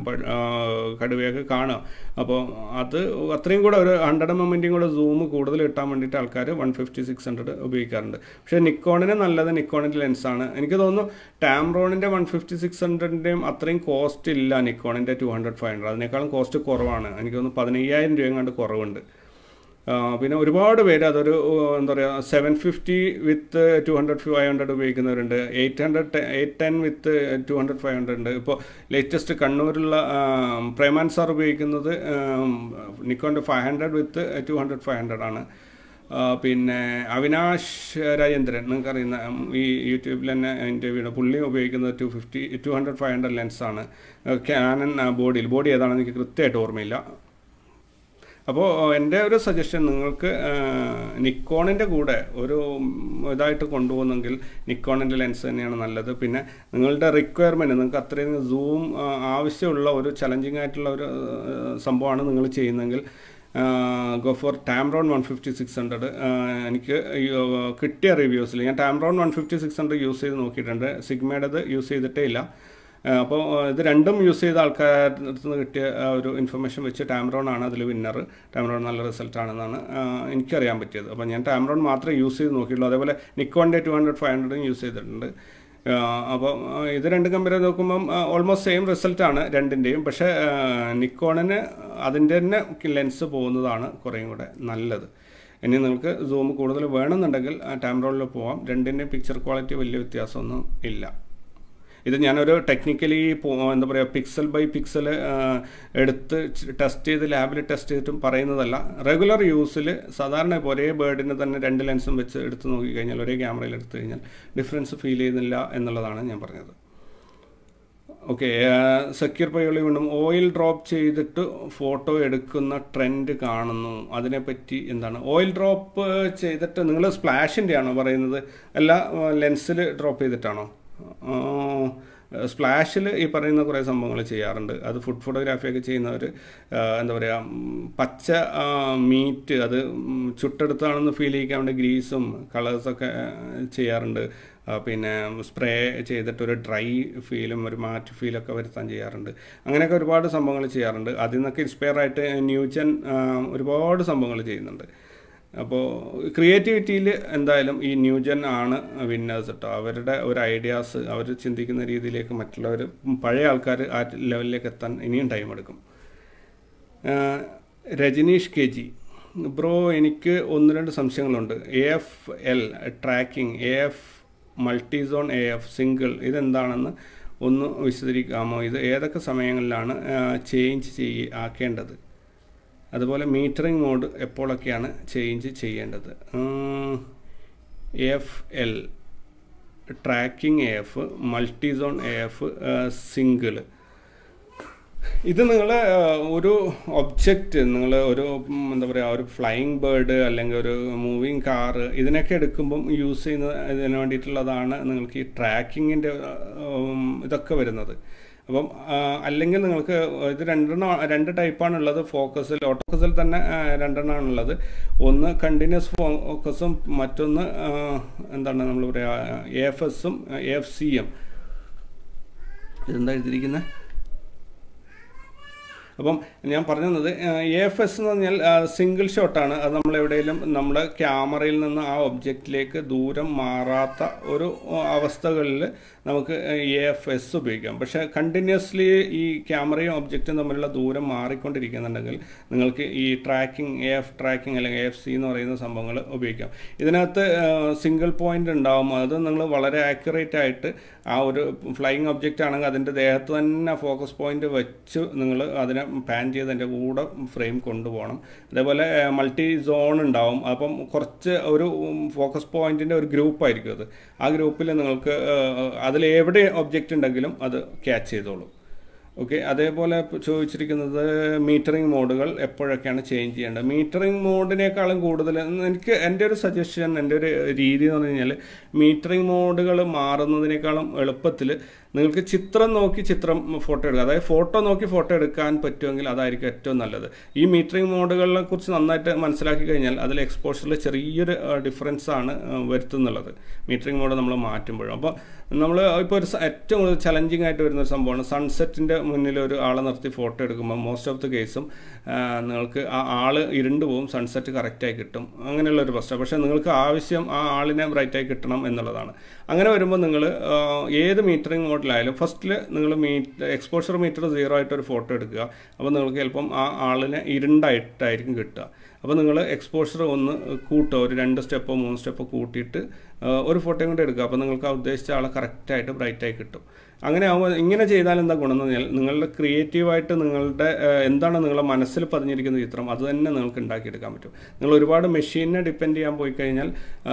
കടുവയൊക്കെ കാണുക അപ്പോൾ അത് അത്രയും കൂടെ ഒരു ഹൺഡ്രഡ് മൊമെൻറ്റും കൂടെ സൂം കൂടുതൽ കിട്ടാൻ വേണ്ടിയിട്ട് ആൾക്കാർ വൺ ഫിഫ്റ്റി സിക്സ് ഹൺഡ്രഡ് ഉപയോഗിക്കാറുണ്ട് പക്ഷേ നിക്കോണിന് നല്ലത് നിക്കോണിൻ്റെ ലെൻസാണ് എനിക്ക് തോന്നുന്നു ടാംറോണിൻ്റെ വൺ ഫിഫ്റ്റി സിക്സ് ഹൺഡ്രഡിൻ്റെയും അത്രയും കോസ്റ്റ് ഇല്ല നിക്കോണിൻ്റെ ടു ഹൺഡ്രഡ് ഫൈവ് ഹൺഡ്രഡ് അതിനേക്കാളും കോസ്റ്റ് കുറവാണ് എനിക്ക് തോന്നുന്നു പതിനയ്യായിരം രൂപയും കണ്ട് കുറവുണ്ട് ആ, പിന്നെ ഒരുപാട് പേര് അതൊരു ആ, എന്താ പറയുക seven fifty with two hundred five hundred ഉപയോഗിക്കുന്നവരുണ്ട് eight hundred eight ten with two hundred five hundred ഉണ്ട് ഇപ്പോൾ ലേറ്റസ്റ്റ് കണ്ണൂരിലുള്ള ആ, പ്രേമാൻ സാർ ഉപയോഗിക്കുന്നത് നിക്കോൻ്റെ five hundred with two hundred five hundred ആണ് ആ, പിന്നെ അവിനാഷ് രാജേന്ദ്രൻ നിങ്ങൾക്ക് അറിയുന്ന ഉം, ഈ യൂട്യൂബിൽ തന്നെ ഇൻ്റർവ്യൂ പുള്ളി ഉപയോഗിക്കുന്നത് two fifty two hundred five hundred ലെൻസാണ് ക്യാനൻ ബോഡിയിൽ ബോഡി ഏതാണെന്ന് എനിക്ക് കൃത്യമായിട്ട് ഓർമ്മയില്ല അപ്പോൾ എൻ്റെ ഒരു സജഷൻ നിങ്ങൾക്ക് നിക്കോണിൻ്റെ കൂടെ ഒരു ഉം, ഇതായിട്ട് കൊണ്ടുപോകുന്നെങ്കിൽ നിക്കോണിൻ്റെ ലെൻസ് തന്നെയാണ് നല്ലത് പിന്നെ നിങ്ങളുടെ റിക്വയർമെൻറ്റ് നിങ്ങൾക്ക് അത്രയും സൂം ആവശ്യമുള്ള ഒരു ചലഞ്ചിങ് ആയിട്ടുള്ള ഒരു ആ, സംഭവമാണ് നിങ്ങൾ ചെയ്യുന്നതെങ്കിൽ go for Tamron one fifty six hundred എനിക്ക് ഈ, ആ, കിട്ടിയ റിവ്യൂസിൽ ഞാൻ Tamron one fifty six hundred use ചെയ്ത് നോക്കിയിട്ടുണ്ട് സിഗ്മയുടേത് യൂസ് ചെയ്തിട്ടേ ഇല്ല അപ്പോൾ ഇത് രണ്ടും യൂസ് ചെയ്ത ആൾക്കാരുടെ അടുത്ത് നിന്ന് കിട്ടിയ ആ, ഒരു ഇൻഫർമേഷൻ വെച്ച് ടാമറോൺ ആണ് അതിൽ വിന്നർ ടാമറോൺ നല്ല റിസൾട്ട് ആണെന്നാണ് ആ, എനിക്കറിയാൻ പറ്റിയത് അപ്പോൾ ഞാൻ ടാമറോൺ മാത്രമേ യൂസ് ചെയ്ത് നോക്കിയുള്ളൂ അതേപോലെ നിക്കോണിൻ്റെ ടു ഹൺഡ്രഡ് ഫൈവ് ഹൺഡ്രഡും യൂസ് ചെയ്തിട്ടുണ്ട് ആ, അപ്പോൾ ആ, ഇത് രണ്ട് കമ്പയർ ചെയ്ത് നോക്കുമ്പം ഓൾമോസ്റ്റ് സെയിം റിസൾട്ടാണ് രണ്ടിൻ്റെയും പക്ഷേ ആ, നിക്കോണിന് അതിൻ്റെ തന്നെ ലെൻസ് പോകുന്നതാണ് കുറേയും കൂടെ നല്ലത് ഇനി നിങ്ങൾക്ക് സൂം കൂടുതൽ വേണമെന്നുണ്ടെങ്കിൽ ടാമറോണിൽ പോവാം രണ്ടിൻ്റെയും പിക്ചർ ക്വാളിറ്റി വലിയ വ്യത്യാസമൊന്നും ഇല്ല ഇത് ഞാനൊരു ടെക്നിക്കലി എന്താ പറയുക പിക്സൽ ബൈ പിക്സൽ എടുത്ത് ടെസ്റ്റ് ചെയ്ത് ലാബിൽ ടെസ്റ്റ് ചെയ്തിട്ടും പറയുന്നതല്ല റെഗുലർ യൂസിൽ സാധാരണ ഇപ്പോൾ ഒരേ ബേർഡിന് തന്നെ രണ്ട് ലെൻസും വെച്ച് എടുത്ത് നോക്കിക്കഴിഞ്ഞാൽ ഒരേ ക്യാമറയിൽ എടുത്തു കഴിഞ്ഞാൽ ഡിഫറൻസ് ഫീൽ ചെയ്യുന്നില്ല എന്നുള്ളതാണ് ഞാൻ പറഞ്ഞത് ഓക്കെ സെക്യൂർ പയ്യോളി വീണ്ടും ഓയിൽ ഡ്രോപ്പ് ചെയ്തിട്ട് ഫോട്ടോ എടുക്കുന്ന ട്രെൻഡ് കാണുന്നു അതിനെപ്പറ്റി എന്താണ് ഓയിൽ ഡ്രോപ്പ് ചെയ്തിട്ട് നിങ്ങൾ സ്പ്ലാഷിൻ്റെ ആണോ പറയുന്നത് അല്ല ലെൻസിൽ ഡ്രോപ്പ് ചെയ്തിട്ടാണോ സ്പ്ലാഷിൽ ഈ പറയുന്ന കുറേ സംഭവങ്ങൾ ചെയ്യാറുണ്ട് അത് ഫുഡ് ഫോട്ടോഗ്രാഫിയൊക്കെ ചെയ്യുന്നവർ എന്താ പറയുക ഉം, പച്ച മീറ്റ് അത് ഉം, ചുട്ടെടുത്താണെന്ന് ഫീൽ ചെയ്യിക്കാൻ വേണ്ടി ഗ്രീസും കളേഴ്സൊക്കെ ചെയ്യാറുണ്ട് ആ, പിന്നെ സ്പ്രേ ചെയ്തിട്ട് ഒരു ഡ്രൈ ഫീലും ഒരു മാറ്റ് ഫീലൊക്കെ വരുത്താൻ ചെയ്യാറുണ്ട് അങ്ങനെയൊക്കെ ഒരുപാട് സംഭവങ്ങൾ ചെയ്യാറുണ്ട് അതിൽ നിന്നൊക്കെ ഇൻസ്പയർ ആയിട്ട് ന്യൂജൻ ആ, ഒരുപാട് സംഭവങ്ങൾ ചെയ്യുന്നുണ്ട് അപ്പോൾ ക്രിയേറ്റിവിറ്റിയിൽ എന്തായാലും ഈ ന്യൂജൻ ആണ് വിന്നേഴ്സ് കേട്ടോ അവരുടെ ഒരു ഐഡിയാസ് അവർ ചിന്തിക്കുന്ന രീതിയിലേക്ക് മറ്റുള്ളവർ പഴയ ആൾക്കാർ ആ ലെവലിലേക്ക് എത്താൻ ഇനിയും ടൈം എടുക്കും ആഹ് രജനീഷ് കെ ജി ബ്രോ എനിക്ക് ഒന്ന് രണ്ട് സംശയങ്ങളുണ്ട് A F L tracking A F multi zone A F single ഇതെന്താണെന്ന് ഒന്ന് വിശദീകരിക്കാമോ ഇത് ഏതൊക്കെ സമയങ്ങളിലാണ് ചേഞ്ച് ചെയ്യ ആക്കേണ്ടത് അതുപോലെ മീറ്ററിംഗ് മോഡ് എപ്പോഴൊക്കെയാണ് ചേഞ്ച് ചെയ്യേണ്ടത് F L tracking A F multi zone A F single ഇത് നിങ്ങൾ ഒരു ഒബ്ജക്റ്റ് നിങ്ങൾ ഒരു ഉം, എന്താ പറയുക ഒരു ഫ്ലൈയിങ് ബേർഡ് അല്ലെങ്കിൽ ഒരു മൂവിങ് കാറ് ഇതിനൊക്കെ എടുക്കുമ്പം യൂസ് ചെയ്യുന്ന ഇതിന് വേണ്ടിയിട്ടുള്ളതാണ് നിങ്ങൾക്ക് ഈ ട്രാക്കിങ്ങിൻ്റെ ഇതൊക്കെ വരുന്നത് അപ്പം ആ, അല്ലെങ്കിൽ നിങ്ങൾക്ക് ഇത് രണ്ടെണ്ണം രണ്ട് ടൈപ്പാണ് ഉള്ളത് ഫോക്കസിൽ ഓട്ടോക്കസിൽ തന്നെ ആ, രണ്ടെണ്ണമാണ് ഉള്ളത് ഒന്ന് കണ്ടിന്യൂസ് ഫോക്കസും മറ്റൊന്ന് ആ, എന്താണ് നമ്മൾ പറയുക എ എഫ് എസും എ എഫ് സിയും ഇതെന്താ എഴുതിയിരിക്കുന്നത് അപ്പം ഞാൻ പറഞ്ഞത് എ എഫ് എസ് എന്ന് പറഞ്ഞാൽ സിംഗിൾ ഷോട്ടാണ് അത് നമ്മൾ എവിടെയെങ്കിലും നമ്മുടെ ക്യാമറയിൽ നിന്ന് ആ ഒബ്ജക്റ്റിലേക്ക് ദൂരം മാറാത്ത ഒരു അവസ്ഥകളിൽ നമുക്ക് എ എഫ് എസ് ഉപയോഗിക്കാം പക്ഷേ കണ്ടിന്യൂസ്ലി ഈ ക്യാമറയും ഒബ്ജക്റ്റും തമ്മിലുള്ള ദൂരം മാറിക്കൊണ്ടിരിക്കുന്നുണ്ടെങ്കിൽ നിങ്ങൾക്ക് ഈ ട്രാക്കിംഗ് എ എഫ് ട്രാക്കിംഗ് അല്ലെങ്കിൽ എ എഫ് സി എന്ന് പറയുന്ന സംഭവങ്ങൾ ഉപയോഗിക്കാം ഇതിനകത്ത് സിംഗിൾ പോയിന്റ് ഉണ്ടാവും അത് നിങ്ങൾ വളരെ ആക്യുറേറ്റ് ആയിട്ട് ആ ഒരു ഫ്ലൈയിങ് ഒബ്ജക്റ്റ് ആണെങ്കിൽ അതിൻ്റെ ദേഹത്ത് തന്നെ ഫോക്കസ് പോയിന്റ് വെച്ച് നിങ്ങൾ അതിനെ പാൻ ചെയ്ത് അതിൻ്റെ കൂടെ ഫ്രെയിം കൊണ്ടുപോകണം അതേപോലെ മൾട്ടി സോൺ ഉണ്ടാവും അപ്പം കുറച്ച് ഒരു ഫോക്കസ് പോയിന്റിൻ്റെ ഒരു ഗ്രൂപ്പ് ആയിരിക്കും അത് ആ ഗ്രൂപ്പിൽ നിങ്ങൾക്ക് അതിൽ എവിടെ ഒബ്ജക്റ്റ് ഉണ്ടെങ്കിലും അത് ക്യാച്ച് ചെയ്തോളും ഓക്കെ അതേപോലെ ചോദിച്ചിരിക്കുന്നത് മീറ്ററിംഗ് മോഡുകൾ എപ്പോഴൊക്കെയാണ് ചേഞ്ച് ചെയ്യേണ്ടത് മീറ്ററിംഗ് മോഡിനേക്കാളും കൂടുതൽ എനിക്ക് എൻ്റെ ഒരു സജഷൻ എൻ്റെ ഒരു രീതി എന്ന് പറഞ്ഞു കഴിഞ്ഞാൽ മീറ്ററിംഗ് മോഡുകൾ മാറുന്നതിനേക്കാളും എളുപ്പത്തിൽ നിങ്ങൾക്ക് ചിത്രം നോക്കി ചിത്രം ഫോട്ടോ എടുക്കുക അതായത് ഫോട്ടോ നോക്കി ഫോട്ടോ എടുക്കാൻ പറ്റുമെങ്കിൽ അതായിരിക്കും ഏറ്റവും നല്ലത് ഈ മീറ്ററിംഗ് മോഡുകളെ കുറിച്ച് നന്നായിട്ട് മനസ്സിലാക്കി കഴിഞ്ഞാൽ അതിൽ എക്സ്പോഷറിൽ ചെറിയൊരു ഡിഫറൻസ് ആണ് വരുത്തുന്നുള്ളത് മീറ്ററിംഗ് മോഡ് നമ്മൾ മാറ്റുമ്പോഴും അപ്പോൾ നമ്മൾ ഇപ്പോൾ ഒരു ഏറ്റവും കൂടുതൽ ചലഞ്ചിങ് ആയിട്ട് വരുന്ന ഒരു സംഭവമാണ് സൺസെറ്റിൻ്റെ മുന്നിൽ ഒരു ആളെ നിർത്തി ഫോട്ടോ എടുക്കുമ്പോൾ മോസ്റ്റ് ഓഫ് ദി കേസും നിങ്ങൾക്ക് ആ ആൾ ഇരുണ്ട് പോവും സൺസെറ്റ് കറക്റ്റായി കിട്ടും അങ്ങനെയുള്ള ഒരു പ്രശ്നം പക്ഷേ നിങ്ങൾക്ക് ആവശ്യം ആ ആളിനെ ബ്രൈറ്റായി കിട്ടണം എന്നുള്ളതാണ് അങ്ങനെ വരുമ്പോൾ നിങ്ങൾ ഏത് മീറ്ററിംഗ് മോഡിലായാലും ഫസ്റ്റിൽ നിങ്ങൾ മീറ്റ് എക്സ്പോഷർ മീറ്റർ സീറോ ആയിട്ട് ഒരു ഫോട്ടോ എടുക്കുക അപ്പോൾ നിങ്ങൾക്ക് ചിലപ്പം ആ ആളിനെ ഇരുണ്ടായിട്ടായിരിക്കും കിട്ടുക അപ്പോൾ നിങ്ങൾ എക്സ്പോഷർ ഒന്ന് കൂട്ടുക ഒരു രണ്ട് സ്റ്റെപ്പോ മൂന്ന് സ്റ്റെപ്പോ കൂട്ടിയിട്ട് ഒരു ഫോട്ടോയും കൂടെ എടുക്കുക അപ്പോൾ നിങ്ങൾക്ക് ആ ഉദ്ദേശിച്ച ആളെ കറക്റ്റായിട്ട് ബ്രൈറ്റായി കിട്ടും അങ്ങനെ ആകുമ്പോൾ ഇങ്ങനെ ചെയ്താൽ എന്താ ഗുണം എന്ന് പറഞ്ഞാൽ നിങ്ങളുടെ ക്രിയേറ്റീവായിട്ട് നിങ്ങളുടെ എന്താണ് നിങ്ങളുടെ മനസ്സിൽ പതിഞ്ഞിരിക്കുന്ന ചിത്രം അത് തന്നെ നിങ്ങൾക്ക് ഉണ്ടാക്കിയെടുക്കാൻ പറ്റും നിങ്ങൾ ഒരുപാട് മെഷീനെ ഡിപ്പെൻഡ് ചെയ്യാൻ പോയി കഴിഞ്ഞാൽ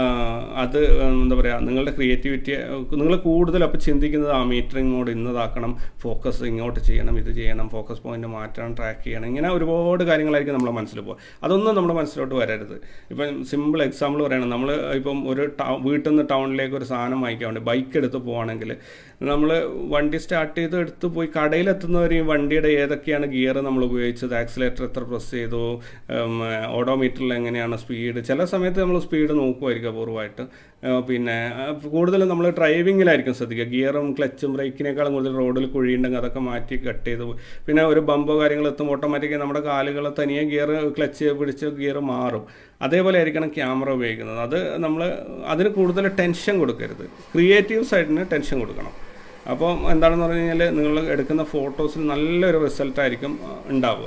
അത് എന്താ പറയുക നിങ്ങളുടെ ക്രിയേറ്റിവിറ്റിയെ നിങ്ങൾ കൂടുതൽ അപ്പോൾ ചിന്തിക്കുന്നത് ആ മീറ്ററിംഗ് മോഡ് ഇന്നതാക്കണം ഫോക്കസ് ഇങ്ങോട്ട് ചെയ്യണം ഇത് ചെയ്യണം ഫോക്കസ് പോയിന്റ് മാറ്റണം ട്രാക്ക് ചെയ്യണം ഇങ്ങനെ ഒരുപാട് കാര്യങ്ങളായിരിക്കും നമ്മുടെ മനസ്സിൽ പോകുക അതൊന്നും നമ്മുടെ മനസ്സിലോട്ട് വരരുത് ഇപ്പം സിമ്പിൾ എക്സാമ്പിൾ പറയണം നമ്മൾ ഇപ്പം ഒരു വീട്ടിൽ നിന്ന് ടൗണിലേക്ക് ഒരു സാധനം വാങ്ങിക്കാൻ വേണ്ടി ബൈക്ക് എടുത്ത് പോവുകയാണെങ്കിൽ നമ്മൾ വണ്ടി സ്റ്റാർട്ട് ചെയ്ത് എടുത്ത് പോയി കടയിലെത്തുന്നവർ ഈ വണ്ടിയുടെ ഏതൊക്കെയാണ് ഗിയർ നമ്മൾ ഉപയോഗിച്ചത് ആക്സിലേറ്റർ എത്ര പ്രസ് ചെയ്തു ഓഡോമീറ്ററിൽ എങ്ങനെയാണ് സ്പീഡ് ചില സമയത്ത് നമ്മൾ സ്പീഡ് നോക്കുമായിരിക്കും അപൂർവമായിട്ട് പിന്നെ കൂടുതലും നമ്മൾ ഡ്രൈവിങ്ങിലായിരിക്കും ശ്രദ്ധിക്കുക ഗിയറും ക്ലച്ചും ബ്രേക്കിനേക്കാളും കൂടുതൽ റോഡിൽ കുഴിയുണ്ടെങ്കിൽ അതൊക്കെ മാറ്റി കട്ട് ചെയ്ത് പിന്നെ ഒരു ബമ്പോ കാര്യങ്ങൾ എത്തുമ്പോൾ ഓട്ടോമാറ്റിക്കായി നമ്മുടെ കാലുകൾ തനിയെ ഗിയർ ക്ലച്ച് പിടിച്ച് ഗിയർ മാറും അതേപോലെ ആയിരിക്കണം ക്യാമറ ഉപയോഗിക്കുന്നത് അത് നമ്മൾ അതിന് കൂടുതൽ ടെൻഷൻ കൊടുക്കരുത് ക്രിയേറ്റീവ് സൈഡിന് ടെൻഷൻ കൊടുക്കണം അപ്പോൾ എന്താണെന്ന് പറഞ്ഞു കഴിഞ്ഞാൽ നിങ്ങൾ എടുക്കുന്ന ഫോട്ടോസിൽ നല്ലൊരു റിസൾട്ടായിരിക്കും ഉണ്ടാവുക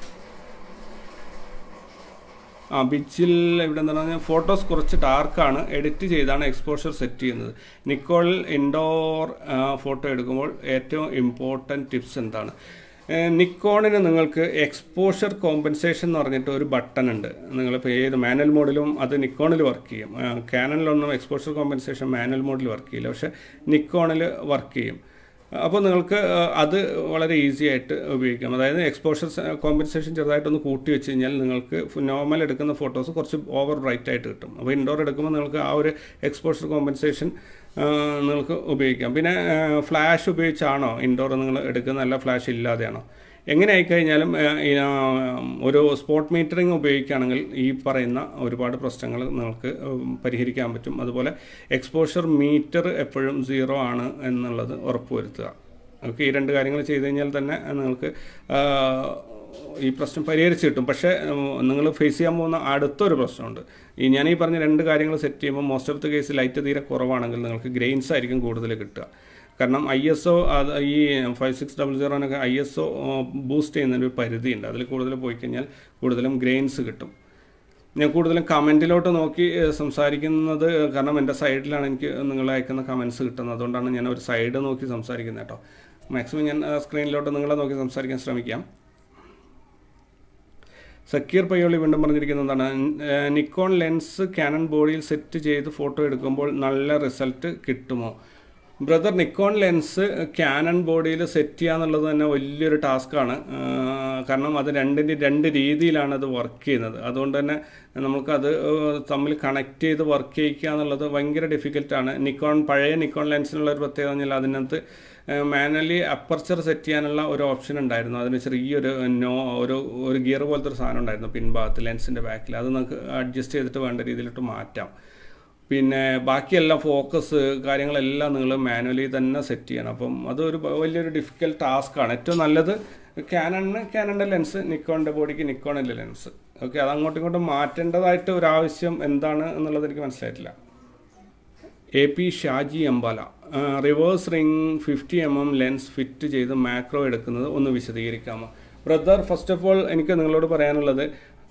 ആ ബിച്ചിൽ ഇവിടെ എന്താണെന്ന് പറഞ്ഞാൽ ഫോട്ടോസ് കുറച്ച് ഡാർക്കാണ് എഡിറ്റ് ചെയ്താണ് എക്സ്പോഷർ സെറ്റ് ചെയ്യുന്നത് നിക്കോൾ ഇൻഡോർ ഫോട്ടോ എടുക്കുമ്പോൾ ഏറ്റവും ഇമ്പോർട്ടൻറ്റ് ടിപ്സ് എന്താണ് നിക്കോണിന് നിങ്ങൾക്ക് എക്സ്പോഷർ കോമ്പൻസേഷൻ എന്ന് പറഞ്ഞിട്ട് ഒരു ബട്ടൺ ഉണ്ട് നിങ്ങളിപ്പോൾ ഏത് മാനുവൽ മോഡിലും അത് നിക്കോണിൽ വർക്ക് ചെയ്യും ക്യാനലിലൊന്നും എക്സ്പോഷർ കോമ്പൻസേഷൻ മാനുവൽ മോഡിൽ വർക്ക് ചെയ്യില്ല പക്ഷേ നിക്കോണിൽ വർക്ക് ചെയ്യും അപ്പോൾ നിങ്ങൾക്ക് അത് വളരെ ഈസി ആയിട്ട് ഉപയോഗിക്കാം അതായത് എക്സ്പോഷർ കോമ്പൻസേഷൻ ചെറുതായിട്ടൊന്ന് കൂട്ടി വെച്ച് കഴിഞ്ഞാൽ നിങ്ങൾക്ക് നോർമൽ എടുക്കുന്ന ഫോട്ടോസ് കുറച്ച് ഓവർ ബ്രൈറ്റ് ആയിട്ട് കിട്ടും അപ്പോൾ ഇൻഡോർ എടുക്കുമ്പോൾ നിങ്ങൾക്ക് ആ ഒരു എക്സ്പോഷർ കോമ്പൻസേഷൻ നിങ്ങൾക്ക് ഉപയോഗിക്കാം പിന്നെ ഫ്ലാഷ് ഉപയോഗിച്ചാണോ ഇൻഡോർ നിങ്ങൾ എടുക്കുന്ന അല്ല ഫ്ലാഷ് ഇല്ലാതെയാണോ എങ്ങനെ ആയിക്കഴിഞ്ഞാലും ഒരു സ്പോട്ട് മീറ്ററിംഗ് ഉപയോഗിക്കുകയാണെങ്കിൽ ഈ പറയുന്ന ഒരുപാട് പ്രശ്നങ്ങൾ നിങ്ങൾക്ക് പരിഹരിക്കാൻ പറ്റും അതുപോലെ എക്സ്പോഷർ മീറ്റർ എപ്പോഴും സീറോ ആണ് എന്നുള്ളത് ഉറപ്പുവരുത്തുക ഓക്കെ ഈ രണ്ട് കാര്യങ്ങൾ ചെയ്ത് കഴിഞ്ഞാൽ തന്നെ നിങ്ങൾക്ക് ഈ പ്രശ്നം പരിഹരിച്ച് കിട്ടും പക്ഷേ നിങ്ങൾ ഫേസ് ചെയ്യാൻ പോകുന്ന അടുത്തൊരു പ്രശ്നമുണ്ട് ഈ ഞാൻ ഈ പറഞ്ഞ രണ്ട് കാര്യങ്ങൾ സെറ്റ് ചെയ്യുമ്പോൾ most of the case light തീരെ കുറവാണെങ്കിൽ നിങ്ങൾക്ക് ഗ്രെയിൻസ് ആയിരിക്കും കൂടുതൽ കിട്ടുക കാരണം ഐ എസ് ഒ അത് ഈ ഫൈവ് സിക്സ് ഡബിൾ സീറോനൊക്കെ ഐ എസ് ഒ ബൂസ്റ്റ് ചെയ്യുന്നതിന് ഒരു പരിധിയുണ്ട് അതിൽ കൂടുതൽ പോയി കഴിഞ്ഞാൽ കൂടുതലും ഗ്രെയിൻസ് കിട്ടും ഞാൻ കൂടുതലും കമൻറ്റിലോട്ട് നോക്കി സംസാരിക്കുന്നത് കാരണം എൻ്റെ സൈഡിലാണ് എനിക്ക് നിങ്ങൾ അയക്കുന്ന കമൻസ് കിട്ടുന്നത് അതുകൊണ്ടാണ് ഞാൻ ഒരു സൈഡ് നോക്കി സംസാരിക്കുന്നത് കേട്ടോ മാക്സിമം ഞാൻ സ്ക്രീനിലോട്ട് നിങ്ങളെ നോക്കി സംസാരിക്കാൻ ശ്രമിക്കാം സക്കീർ പയ്യോളി വീണ്ടും പറഞ്ഞിരിക്കുന്നതാണ് നിക്കോൺ ലെൻസ് ക്യാനൺ ബോഡിയിൽ സെറ്റ് ചെയ്ത് ഫോട്ടോ എടുക്കുമ്പോൾ നല്ല റിസൾട്ട് കിട്ടുമോ ബ്രദർ നിക്കോൺ ലെൻസ് ക്യാനൺ ബോഡിയിൽ സെറ്റ് ചെയ്യുക എന്നുള്ളത് തന്നെ വലിയൊരു ടാസ്ക്കാണ് കാരണം അത് രണ്ടിൻ്റെ രണ്ട് രീതിയിലാണ് അത് വർക്ക് ചെയ്യുന്നത് അതുകൊണ്ട് തന്നെ നമുക്കത് തമ്മിൽ കണക്ട് ചെയ്ത് വർക്ക് ചെയ്യിക്കുക എന്നുള്ളത് ഭയങ്കര ഡിഫിക്കൽട്ടാണ് നിക്കോൺ പഴയ നിക്കോൺ ലെൻസിനുള്ള ഒരു പ്രത്യേകത പറഞ്ഞാൽ അതിനകത്ത് മാനുവലി അപ്പർച്ചർ സെറ്റ് ചെയ്യാനുള്ള ഒരു ഓപ്ഷൻ ഉണ്ടായിരുന്നു അതിന് ചെറിയൊരു നോ ഒരു ഒരു ഗിയർ പോലത്തെ ഒരു സാധനം ഉണ്ടായിരുന്നു പിൻഭാഗത്ത് ലെൻസിൻ്റെ ബാക്കിൽ അത് നമുക്ക് അഡ്ജസ്റ്റ് ചെയ്തിട്ട് വേണ്ട രീതിയിലിട്ട് മാറ്റാം പിന്നെ ബാക്കിയെല്ലാം ഫോക്കസ് കാര്യങ്ങളെല്ലാം നിങ്ങൾ മാനുവലി തന്നെ സെറ്റ് ചെയ്യണം അപ്പം അതൊരു വലിയൊരു ഡിഫിക്കൽട്ട് ടാസ്ക്കാണ് ഏറ്റവും നല്ലത് ക്യാനണിന് ക്യാനണിൻ്റെ ലെൻസ് നിക്കോണിൻ്റെ ബോഡിക്ക് നിക്കോണിൻ്റെ ലെൻസ് ഓക്കെ അത് അങ്ങോട്ടും ഇങ്ങോട്ടും മാറ്റേണ്ടതായിട്ട് ഒരു ആവശ്യം എന്താണ് എന്നുള്ളത് എനിക്ക് മനസ്സിലായിട്ടില്ല A P Shaji Ambala reverse ring fifty M M lens fit ചെയ്ത് മാക്രോ എടുക്കുന്നത് ഒന്ന് വിശദീകരിക്കാമോ ബ്രദർ ഫസ്റ്റ് ഓഫ് ഓൾ എനിക്ക് നിങ്ങളോട് പറയാനുള്ളത്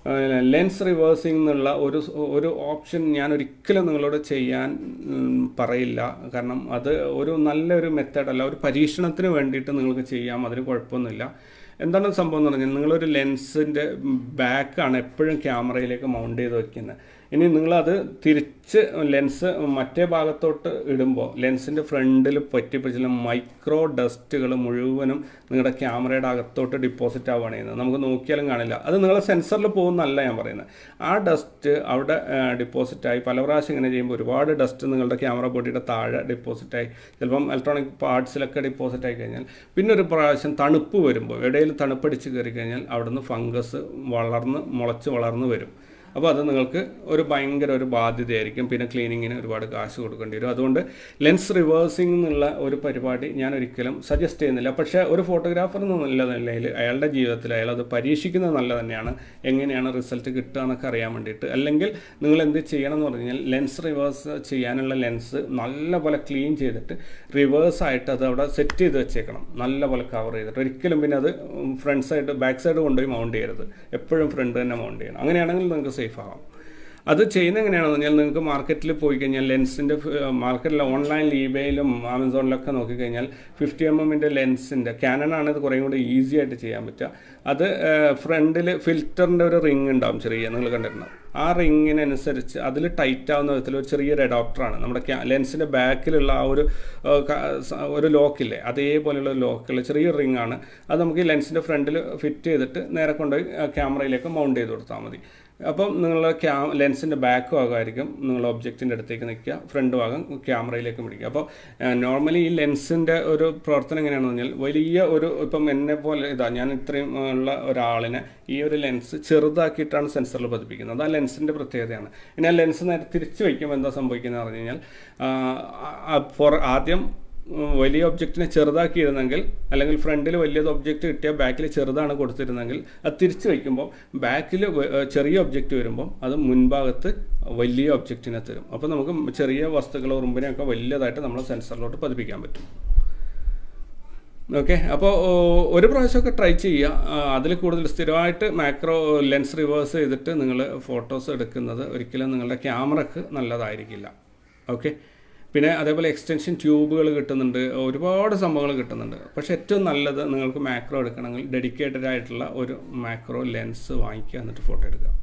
ലെൻസ് റിവേഴ്സിംഗ് എന്നുള്ള ഒരു ഒരു ഓപ്ഷൻ ഞാൻ ഒരിക്കലും നിങ്ങളോട് ചെയ്യാൻ ഉം, പറയില്ല കാരണം അത് ഒരു നല്ലൊരു മെത്തേഡല്ല ഒരു പരീക്ഷണത്തിന് വേണ്ടിയിട്ട് നിങ്ങൾക്ക് ചെയ്യാം അതിന് കുഴപ്പമൊന്നുമില്ല എന്താണ് സംഭവം എന്ന് പറഞ്ഞാൽ നിങ്ങളൊരു ലെൻസിൻ്റെ ബാക്കാണ് എപ്പോഴും ക്യാമറയിലേക്ക് മൗണ്ട് ചെയ്ത് വെക്കുന്നത് ഇനി നിങ്ങളത് തിരിച്ച് ലെൻസ് മറ്റേ ഭാഗത്തോട്ട് ഇടുമ്പോൾ ലെൻസിൻ്റെ ഫ്രണ്ടിൽ പറ്റിപ്പിടിച്ചുള്ള മൈക്രോ ഡസ്റ്റുകൾ മുഴുവനും നിങ്ങളുടെ ക്യാമറയുടെ അകത്തോട്ട് ഡിപ്പോസിറ്റ് ആവുകയാണ് ചെയ്യുന്നത് നമുക്ക് നോക്കിയാലും കാണില്ല അത് നിങ്ങളെ സെൻസറിൽ പോകുന്നല്ല ഞാൻ പറയുന്നത് ആ ഡസ്റ്റ് അവിടെ ഡിപ്പോസിറ്റ് ആയി പല പ്രാവശ്യം ഇങ്ങനെ ചെയ്യുമ്പോൾ ഒരുപാട് ഡസ്റ്റ് നിങ്ങളുടെ ക്യാമറ ബോഡിയുടെ താഴെ ഡിപ്പോസിറ്റ് ആയി ചിലപ്പം ഇലക്ട്രോണിക് പാർട്സിലൊക്കെ ഡിപ്പോസിറ്റ് ആയി കഴിഞ്ഞാൽ പിന്നെ ഒരു പ്രാവശ്യം തണുപ്പ് വരുമ്പോൾ ഇടയിൽ തണുപ്പടിച്ച് കയറി കഴിഞ്ഞാൽ അവിടുന്ന് ഫംഗസ് വളർന്ന് മുളച്ച് വളർന്ന് വരും അപ്പോൾ അത് നിങ്ങൾക്ക് ഒരു ഭയങ്കര ഒരു ബാധ്യതയായിരിക്കും പിന്നെ ക്ലീനിങ്ങിന് ഒരുപാട് കാശ് കൊടുക്കേണ്ടി വരും അതുകൊണ്ട് ലെൻസ് റിവേഴ്സിംഗ് എന്നുള്ള ഒരു പരിപാടി ഞാൻ ഒരിക്കലും സജസ്റ്റ് ചെയ്യുന്നില്ല പക്ഷേ ഒരു ഫോട്ടോഗ്രാഫർ എന്നുള്ള നിലയിൽ അയാളുടെ ജീവിതത്തിൽ അയാൾ അത് പരീക്ഷിക്കുന്നത് നല്ല തന്നെയാണ് എങ്ങനെയാണ് റിസൾട്ട് കിട്ടുക എന്നൊക്കെ അറിയാൻ വേണ്ടിയിട്ട് അല്ലെങ്കിൽ നിങ്ങൾ എന്ത് ചെയ്യണം എന്ന് പറഞ്ഞു കഴിഞ്ഞാൽ ലെൻസ് റിവേഴ്സ് ചെയ്യാനുള്ള ലെൻസ് നല്ലപോലെ ക്ലീൻ ചെയ്തിട്ട് റിവേഴ്സ് ആയിട്ട് അത് അവിടെ സെറ്റ് ചെയ്ത് വെച്ചേക്കണം നല്ലപോലെ കവർ ചെയ്തിട്ട് ഒരിക്കലും പിന്നെ അത് ഫ്രണ്ട് സൈഡ് ബാക്ക് സൈഡ് കൊണ്ടുപോയി മൗണ്ട് ചെയ്യരുത് എപ്പോഴും ഫ്രണ്ട് തന്നെ മൗണ്ട് ചെയ്യണം അങ്ങനെയാണെങ്കിൽ നിങ്ങൾക്ക് സേഫ് ആവാം അത് ചെയ്യുന്ന എങ്ങനെയാണെന്ന് പറഞ്ഞാൽ നിങ്ങൾക്ക് മാർക്കറ്റിൽ പോയി കഴിഞ്ഞാൽ ലെൻസിൻ്റെ മാർക്കറ്റിൽ ഓൺലൈനിൽ ഇബേയിലും ആമസോണിലൊക്കെ നോക്കിക്കഴിഞ്ഞാൽ ഫിഫ്റ്റി എം എമ്മിൻ്റെ ലെൻസിൻ്റെ ക്യാനണാണ് ഇത് കുറേ കൂടി ഈസി ആയിട്ട് ചെയ്യാൻ പറ്റുക അത് ഫ്രണ്ടിൽ ഫിൽറ്ററിൻ്റെ ഒരു റിങ് ഉണ്ടാവും ചെറിയ നിങ്ങൾ കണ്ടിട്ടുണ്ടാവും ആ റിങ്ങിനനുസരിച്ച് അതിൽ ടൈറ്റ് ആവുന്ന വിധത്തിൽ ഒരു ചെറിയൊരു അഡോപ്റ്ററാണ് നമ്മുടെ ലെൻസിൻ്റെ ബാക്കിലുള്ള ആ ഒരു ഏഹ്, ക- സ- ഒരു ലോക്കില്ലേ അതേപോലെയുള്ള ലോക്കുള്ള ചെറിയൊരു റിംഗ് ആണ് അത് നമുക്ക് ഈ ലെൻസിൻ്റെ ഫ്രണ്ടിൽ ഫിറ്റ് ചെയ്തിട്ട് നേരെ കൊണ്ടുപോയി ക്യാമറയിലേക്ക് മൗണ്ട് ചെയ്ത് കൊടുത്താൽ മതി അപ്പം നിങ്ങൾ ക്യാ ലെൻസിൻ്റെ ബാക്ക് ഭാഗമായിരിക്കും നിങ്ങൾ ഒബ്ജക്റ്റിൻ്റെ അടുത്തേക്ക് നിൽക്കുക ഫ്രണ്ട് ഭാഗം ക്യാമറയിലേക്ക് പിടിക്കുക അപ്പോൾ നോർമലി ഈ ലെൻസിൻ്റെ ഒരു പ്രവർത്തനം എങ്ങനെയാണെന്ന് പറഞ്ഞാൽ വലിയ ഒരു ഇപ്പം എന്നെ പോലെ ഇതാ ഞാൻ ഇത്രയും ഉള്ള ഒരാളിനെ ഈ ഒരു ലെൻസ് ചെറുതാക്കിയിട്ടാണ് സെൻസറിൽ പതിപ്പിക്കുന്നത് അത് ആ ലെൻസിൻ്റെ പ്രത്യേകതയാണ് ഇനി ആ ലെൻസ് നേരെ തിരിച്ച് വയ്ക്കുമ്പോൾ എന്താ സംഭവിക്കുന്നത് പറഞ്ഞു കഴിഞ്ഞാൽ ഫോർ ആദ്യം ഉം, വലിയ ഒബ്ജക്റ്റിനെ ചെറുതാക്കിയിരുന്നെങ്കിൽ അല്ലെങ്കിൽ ഫ്രണ്ടിൽ വലിയത് ഒബ്ജക്റ്റ് കിട്ടിയാൽ ബാക്കിൽ ചെറുതാണ് കൊടുത്തിരുന്നെങ്കിൽ അത് തിരിച്ചു വയ്ക്കുമ്പോൾ ബാക്കിൽ ചെറിയ ഒബ്ജക്റ്റ് വരുമ്പോൾ അത് മുൻഭാഗത്ത് വലിയ ഒബ്ജക്റ്റിനെ തരും അപ്പോൾ നമുക്ക് ചെറിയ വസ്തുക്കൾ ഉറുമ്പിനെയൊക്കെ വലിയതായിട്ട് നമ്മൾ സെൻസറിലോട്ട് പതിപ്പിക്കാൻ പറ്റും ഓക്കെ അപ്പോൾ ഒരു പ്രാവശ്യമൊക്കെ ട്രൈ ചെയ്യുക അതിൽ കൂടുതൽ സ്ഥിരമായിട്ട് മാക്രോ ലെൻസ് റിവേഴ്സ് ചെയ്തിട്ട് നിങ്ങൾ ഫോട്ടോസ് എടുക്കുന്നത് ഒരിക്കലും നിങ്ങളുടെ ക്യാമറക്ക് നല്ലതായിരിക്കില്ല ഓക്കെ പിന്നെ അതേപോലെ എക്സ്റ്റൻഷൻ ട്യൂബുകൾ കിട്ടുന്നുണ്ട് ഒരുപാട് സംഭവങ്ങൾ കിട്ടുന്നുണ്ട് പക്ഷേ ഏറ്റവും നല്ലത് നിങ്ങൾക്ക് മാക്രോ എടുക്കണമെങ്കിൽ ഡെഡിക്കേറ്റഡ് ആയിട്ടുള്ള ഒരു മാക്രോ ലെൻസ് വാങ്ങിക്കുക എന്നിട്ട് ഫോട്ടോ എടുക്കുക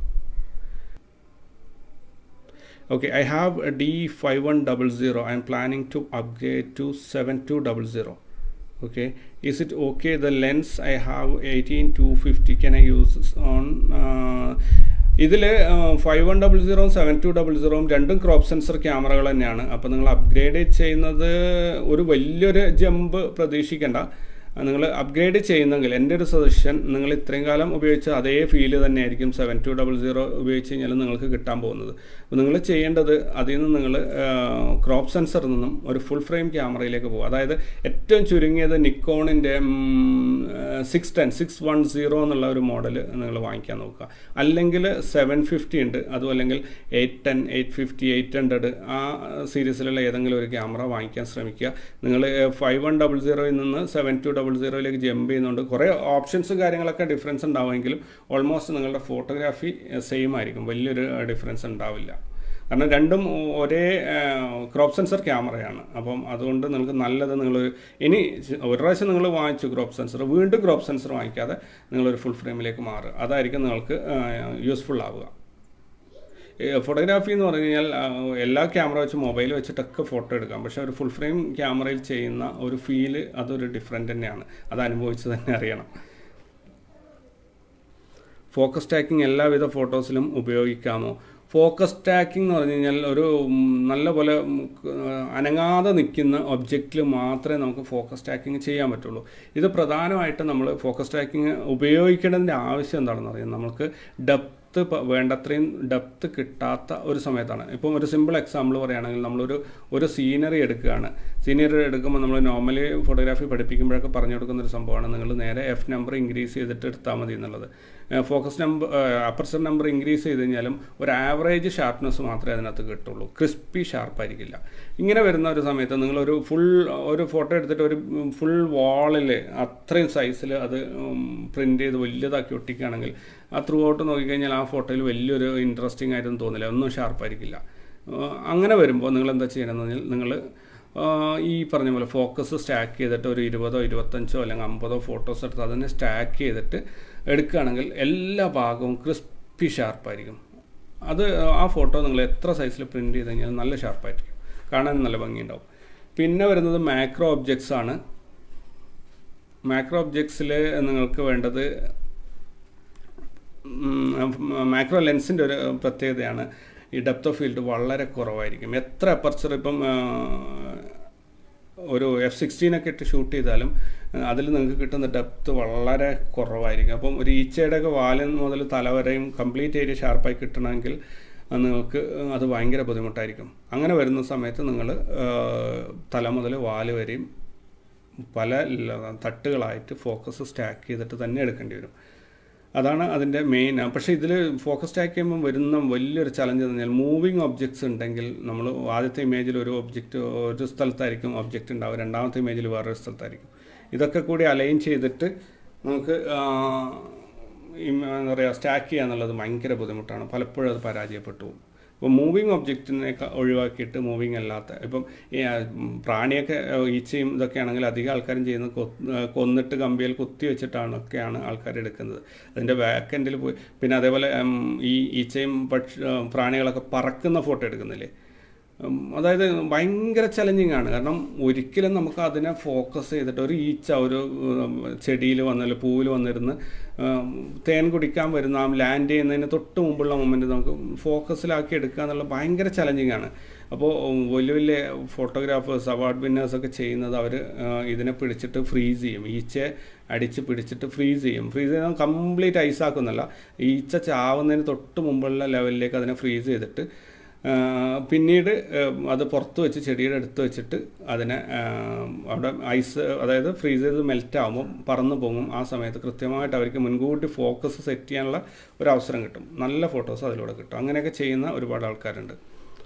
Okay, I have a D5100. I am planning to upgrade to 7200. Okay, is it okay? The lens I have 18250. Can I use this on? Uh, ഇതിൽ ഫൈവ് വൺ ഡബിൾ സീറോയും seven two double സീറോയും രണ്ടും crop sensor ക്യാമറകൾ തന്നെയാണ് അപ്പോൾ നിങ്ങൾ upgrade ചെയ്യുന്നത് ഒരു വലിയൊരു ജമ്പ് പ്രതീക്ഷിക്കേണ്ട നിങ്ങൾ അപ്ഗ്രേഡ് ചെയ്യുന്നെങ്കിൽ എൻ്റെ ഒരു സജഷൻ നിങ്ങൾ ഇത്രയും കാലം ഉപയോഗിച്ച അതേ ഫീല് തന്നെയായിരിക്കും സെവൻ ടു ഡബിൾ സീറോ ഉപയോഗിച്ച് കഴിഞ്ഞാൽ നിങ്ങൾക്ക് കിട്ടാൻ പോകുന്നത് അപ്പോൾ നിങ്ങൾ ചെയ്യേണ്ടത് അതിൽ നിന്ന് നിങ്ങൾ ക്രോപ്പ് സെൻസറിൽ നിന്നും ഒരു ഫുൾ ഫ്രെയിം ക്യാമറയിലേക്ക് പോകും അതായത് ഏറ്റവും ചുരുങ്ങിയത് നിക്കോണിൻ്റെ six ten six one zero എന്നുള്ള ഒരു മോഡൽ നിങ്ങൾ വാങ്ങിക്കാൻ നോക്കുക അല്ലെങ്കിൽ സെവൻ ഫിഫ്റ്റി ഉണ്ട് അതും അല്ലെങ്കിൽ eight ten eight fifty eight hundred ആ സീരീസിലുള്ള ഏതെങ്കിലും ഒരു ക്യാമറ വാങ്ങിക്കാൻ ശ്രമിക്കുക നിങ്ങൾ ഫൈവ് വൺ ഡബിൾ സീറോയിൽ നിന്ന് സെവൻ ടു ഡബിൾ സീറോയിലേക്ക് ജമ്പ് ചെയ്യുന്നുണ്ട് കുറേ ഓപ്ഷൻസും കാര്യങ്ങളൊക്കെ ഡിഫറൻസ് ഉണ്ടാവുമെങ്കിലും ഓൾമോസ്റ്റ് നിങ്ങളുടെ ഫോട്ടോഗ്രാഫി സെയിം ആയിരിക്കും വലിയൊരു ഡിഫറൻസ് ഉണ്ടാവില്ല കാരണം രണ്ടും ഒരേ ക്രോപ്പ് സെൻസർ ക്യാമറയാണ് അപ്പം അതുകൊണ്ട് നിങ്ങൾക്ക് നല്ലത് നിങ്ങൾ ഇനി ഒരു പ്രാവശ്യം നിങ്ങൾ വാങ്ങിച്ചു ക്രോപ്പ് സെൻസർ വീണ്ടും ക്രോപ്പ് സെൻസർ വാങ്ങിക്കാതെ നിങ്ങളൊരു ഫുൾ ഫ്രെയിമിലേക്ക് മാറുക അതായിരിക്കും നിങ്ങൾക്ക് യൂസ്ഫുൾ ആവുക ഫോട്ടോഗ്രാഫി എന്ന് പറഞ്ഞു കഴിഞ്ഞാൽ എല്ലാ ക്യാമറ വെച്ച് മൊബൈൽ വെച്ചിട്ടൊക്കെ ഫോട്ടോ എടുക്കാം പക്ഷെ ഒരു ഫുൾ ഫ്രെയിം ക്യാമറയിൽ ചെയ്യുന്ന ഒരു ഫീല് അതൊരു ഡിഫറെൻ്റ് തന്നെയാണ് അത് അനുഭവിച്ച് തന്നെ അറിയണം ഫോക്കസ് ടാക്കിംഗ് എല്ലാവിധ ഫോട്ടോസിലും ഉപയോഗിക്കാമോ ഫോക്കസ് ടാക്കിംഗ് എന്ന് പറഞ്ഞു കഴിഞ്ഞാൽ ഒരു നല്ല പോലെ അനങ്ങാതെ നിൽക്കുന്ന ഒബ്ജക്റ്റിൽ മാത്രമേ നമുക്ക് ഫോക്കസ് ടാക്കിംഗ് ചെയ്യാൻ പറ്റുള്ളൂ ഇത് പ്രധാനമായിട്ട് നമ്മൾ ഫോക്കസ് ടാക്കിംഗ് ഉപയോഗിക്കേണ്ടതിൻ്റെ ആവശ്യം എന്താണെന്ന് അറിയാം നമുക്ക് ഡെപ്ത് ഡെപ്ത്ത് വേണ്ടത്രയും ഡെപ്ത്ത് കിട്ടാത്ത ഒരു സമയത്താണ് ഇപ്പം ഒരു സിമ്പിൾ എക്സാമ്പിൾ പറയുകയാണെങ്കിൽ നമ്മളൊരു ഒരു സീനറി എടുക്കുകയാണ് സീനറി എടുക്കുമ്പോൾ നമ്മൾ നോർമലി ഫോട്ടോഗ്രാഫി പഠിപ്പിക്കുമ്പോഴൊക്കെ പറഞ്ഞു കൊടുക്കുന്ന ഒരു സംഭവമാണ് നിങ്ങൾ നേരെ എഫ് നമ്പർ ഇൻക്രീസ് ചെയ്തിട്ട് എടുത്താൽ മതി എന്നുള്ളത് focus number aperture number increase ചെയ്ത് കഴിഞ്ഞാലും ഒരു ആവറേജ് ഷാർപ്നെസ് മാത്രമേ അതിനകത്ത് കിട്ടുള്ളൂ ക്രിസ്പി ഷാർപ്പായിരിക്കില്ല ഇങ്ങനെ വരുന്ന ഒരു സമയത്ത് നിങ്ങളൊരു ഫുൾ ഒരു ഫോട്ടോ എടുത്തിട്ട് ഒരു ഫുൾ വാളിൽ അത്രയും സൈസിൽ അത് പ്രിൻ്റ് ചെയ്ത് വലിയതാക്കി ഒട്ടിക്കുകയാണെങ്കിൽ ആ ത്രൂ ഔട്ട് നോക്കിക്കഴിഞ്ഞാൽ ആ ഫോട്ടോയിൽ വലിയൊരു ഇൻട്രസ്റ്റിംഗ് ആയിട്ടൊന്നും തോന്നില്ല ഒന്നും ഷാർപ്പായിരിക്കില്ല അങ്ങനെ വരുമ്പോൾ നിങ്ങൾ എന്താ ചെയ്യണമെന്ന് പറഞ്ഞാൽ നിങ്ങൾ ഈ പറഞ്ഞ പോലെ ഫോക്കസ് സ്റ്റാക്ക് ചെയ്തിട്ട് ഒരു ഇരുപതോ ഇരുപത്തഞ്ചോ അല്ലെങ്കിൽ അമ്പതോ ഫോട്ടോസ് എടുത്ത് അതിനെ സ്റ്റാക്ക് ചെയ്തിട്ട് എടുക്കുകയാണെങ്കിൽ എല്ലാ ഭാഗവും ക്രിസ്പി ഷാർപ്പായിരിക്കും അത് ആ ഫോട്ടോ നിങ്ങൾ എത്ര സൈസിൽ പ്രിൻറ്റ് ചെയ്ത് കഴിഞ്ഞാൽ നല്ല ഷാർപ്പായിരിക്കും കാണാൻ നല്ല ഭംഗിയുണ്ടാവും പിന്നെ വരുന്നത് മാക്രോ ഒബ്ജക്ട്സ് ആണ് മാക്രോ ഒബ്ജക്ട്സിൽ നിങ്ങൾക്ക് വേണ്ടത് മാക്രോ ലെൻസിൻ്റെ ഒരു പ്രത്യേകതയാണ് ഈ ഡെപ്ത് ഓഫ് ഫീൽഡ് വളരെ കുറവായിരിക്കും എത്ര അപ്പർച്ചർ ഇപ്പം ഒരു എഫ് സിക്സ്റ്റീനൊക്കെ ഇട്ട് ഷൂട്ട് ചെയ്താലും അതിൽ നിങ്ങൾക്ക് കിട്ടുന്ന ഡെപ്ത് വളരെ കുറവായിരിക്കും അപ്പം ഒരു ഈച്ചയുടെ ഒക്കെ വാലിൽ മുതൽ തല വരെയും കംപ്ലീറ്റ് ഏരിയ ഷാർപ്പായി കിട്ടണമെങ്കിൽ നിങ്ങൾക്ക് അത് ഭയങ്കര ബുദ്ധിമുട്ടായിരിക്കും അങ്ങനെ വരുന്ന സമയത്ത് നിങ്ങൾ തല മുതൽ വാല് വരെയും പല തട്ടുകളായിട്ട് ഫോക്കസ് സ്റ്റാക്ക് ചെയ്തിട്ട് തന്നെ എടുക്കേണ്ടി വരും അതാണ് അതിൻ്റെ മെയിൻ പക്ഷേ ഇതിൽ ഫോക്കസ് സ്റ്റാക്ക് ചെയ്യുമ്പോൾ വരുന്ന വലിയൊരു ചലഞ്ച് എന്ന് പറഞ്ഞാൽ മൂവിങ് ഒബ്ജക്ട്സ് ഉണ്ടെങ്കിൽ നമ്മൾ ആദ്യത്തെ ഇമേജിൽ ഒരു ഒബ്ജക്റ്റ് ഒരു സ്ഥലത്തായിരിക്കും ഒബ്ജക്റ്റ് ഉണ്ടാവും രണ്ടാമത്തെ ഇമേജിൽ വേറൊരു സ്ഥലത്തായിരിക്കും ഇതൊക്കെ കൂടി അലൈൻ ചെയ്തിട്ട് നമുക്ക് എന്താ പറയുക സ്റ്റാക്ക് ചെയ്യുക എന്നുള്ളത് ഭയങ്കര ബുദ്ധിമുട്ടാണ് പലപ്പോഴും അത് പരാജയപ്പെട്ടു പോകും ഇപ്പോൾ മൂവിങ് ഒബ്ജക്റ്റിനെ ഒഴിവാക്കിയിട്ട് മൂവിങ് അല്ലാത്ത ഇപ്പം ഈ പ്രാണിയൊക്കെ ഈച്ചയും ഇതൊക്കെ ആണെങ്കിൽ അധികം ആൾക്കാരും ചെയ്യുന്നത് കൊന്നിട്ട് കമ്പിയിൽ കുത്തി വെച്ചിട്ടാണ് ഒക്കെയാണ് ആൾക്കാർ എടുക്കുന്നത് അതിൻ്റെ ബാക്ക് എൻഡിൽ പോയി പിന്നെ അതേപോലെ ഈ ഈച്ചയും പക്ഷി പ്രാണികളൊക്കെ പറക്കുന്ന ഫോട്ടോ എടുക്കുന്നില്ലേ അതായത് ഭയങ്കര ചലഞ്ചിങ് ആണ് കാരണം ഒരിക്കലും നമുക്ക് അതിനെ ഫോക്കസ് ചെയ്തിട്ട് ഒരു ഈച്ച ഒരു ചെടിയിൽ വന്നല്ല പൂവിൽ വന്നിരുന്ന് തേൻ കുടിക്കാൻ വരുന്ന ആ ലാൻഡ് ചെയ്യുന്നതിന് തൊട്ട് മുമ്പുള്ള മൊമെൻറ്റ് നമുക്ക് ഫോക്കസിലാക്കി എടുക്കുക എന്നുള്ള ഭയങ്കര ചലഞ്ചിങ് ആണ് അപ്പോൾ വലിയ വലിയ ഫോട്ടോഗ്രാഫേഴ്സ് അവാർഡ് വിന്നേഴ്സൊക്കെ ചെയ്യുന്നത് അവർ ഇതിനെ പിടിച്ചിട്ട് ഫ്രീസ് ചെയ്യും ഈച്ചയെ അടിച്ച് പിടിച്ചിട്ട് ഫ്രീസ് ചെയ്യും ഫ്രീസ് ചെയ്താൽ കംപ്ലീറ്റ് ഐസാക്കുന്നല്ല ഈച്ച ചാവുന്നതിന് തൊട്ട് മുമ്പുള്ള ലെവലിലേക്ക് അതിനെ ഫ്രീസ് ചെയ്തിട്ട് പിന്നീട് അത് പുറത്ത് വെച്ച് ചെടിയുടെ അടുത്ത് വെച്ചിട്ട് അതിനെ അവിടെ ഐസ് അതായത് ഫ്രീസ് ചെയ്ത് മെൽറ്റ് ആകുമ്പോൾ പറന്നു പോകും ആ സമയത്ത് കൃത്യമായിട്ട് അവർക്ക് മുൻകൂട്ടി ഫോക്കസ് സെറ്റ് ചെയ്യാനുള്ള ഒരു അവസരം കിട്ടും നല്ല ഫോട്ടോസ് അതിലൂടെ കിട്ടും അങ്ങനെയൊക്കെ ചെയ്യുന്ന ഒരുപാട് ആൾക്കാരുണ്ട്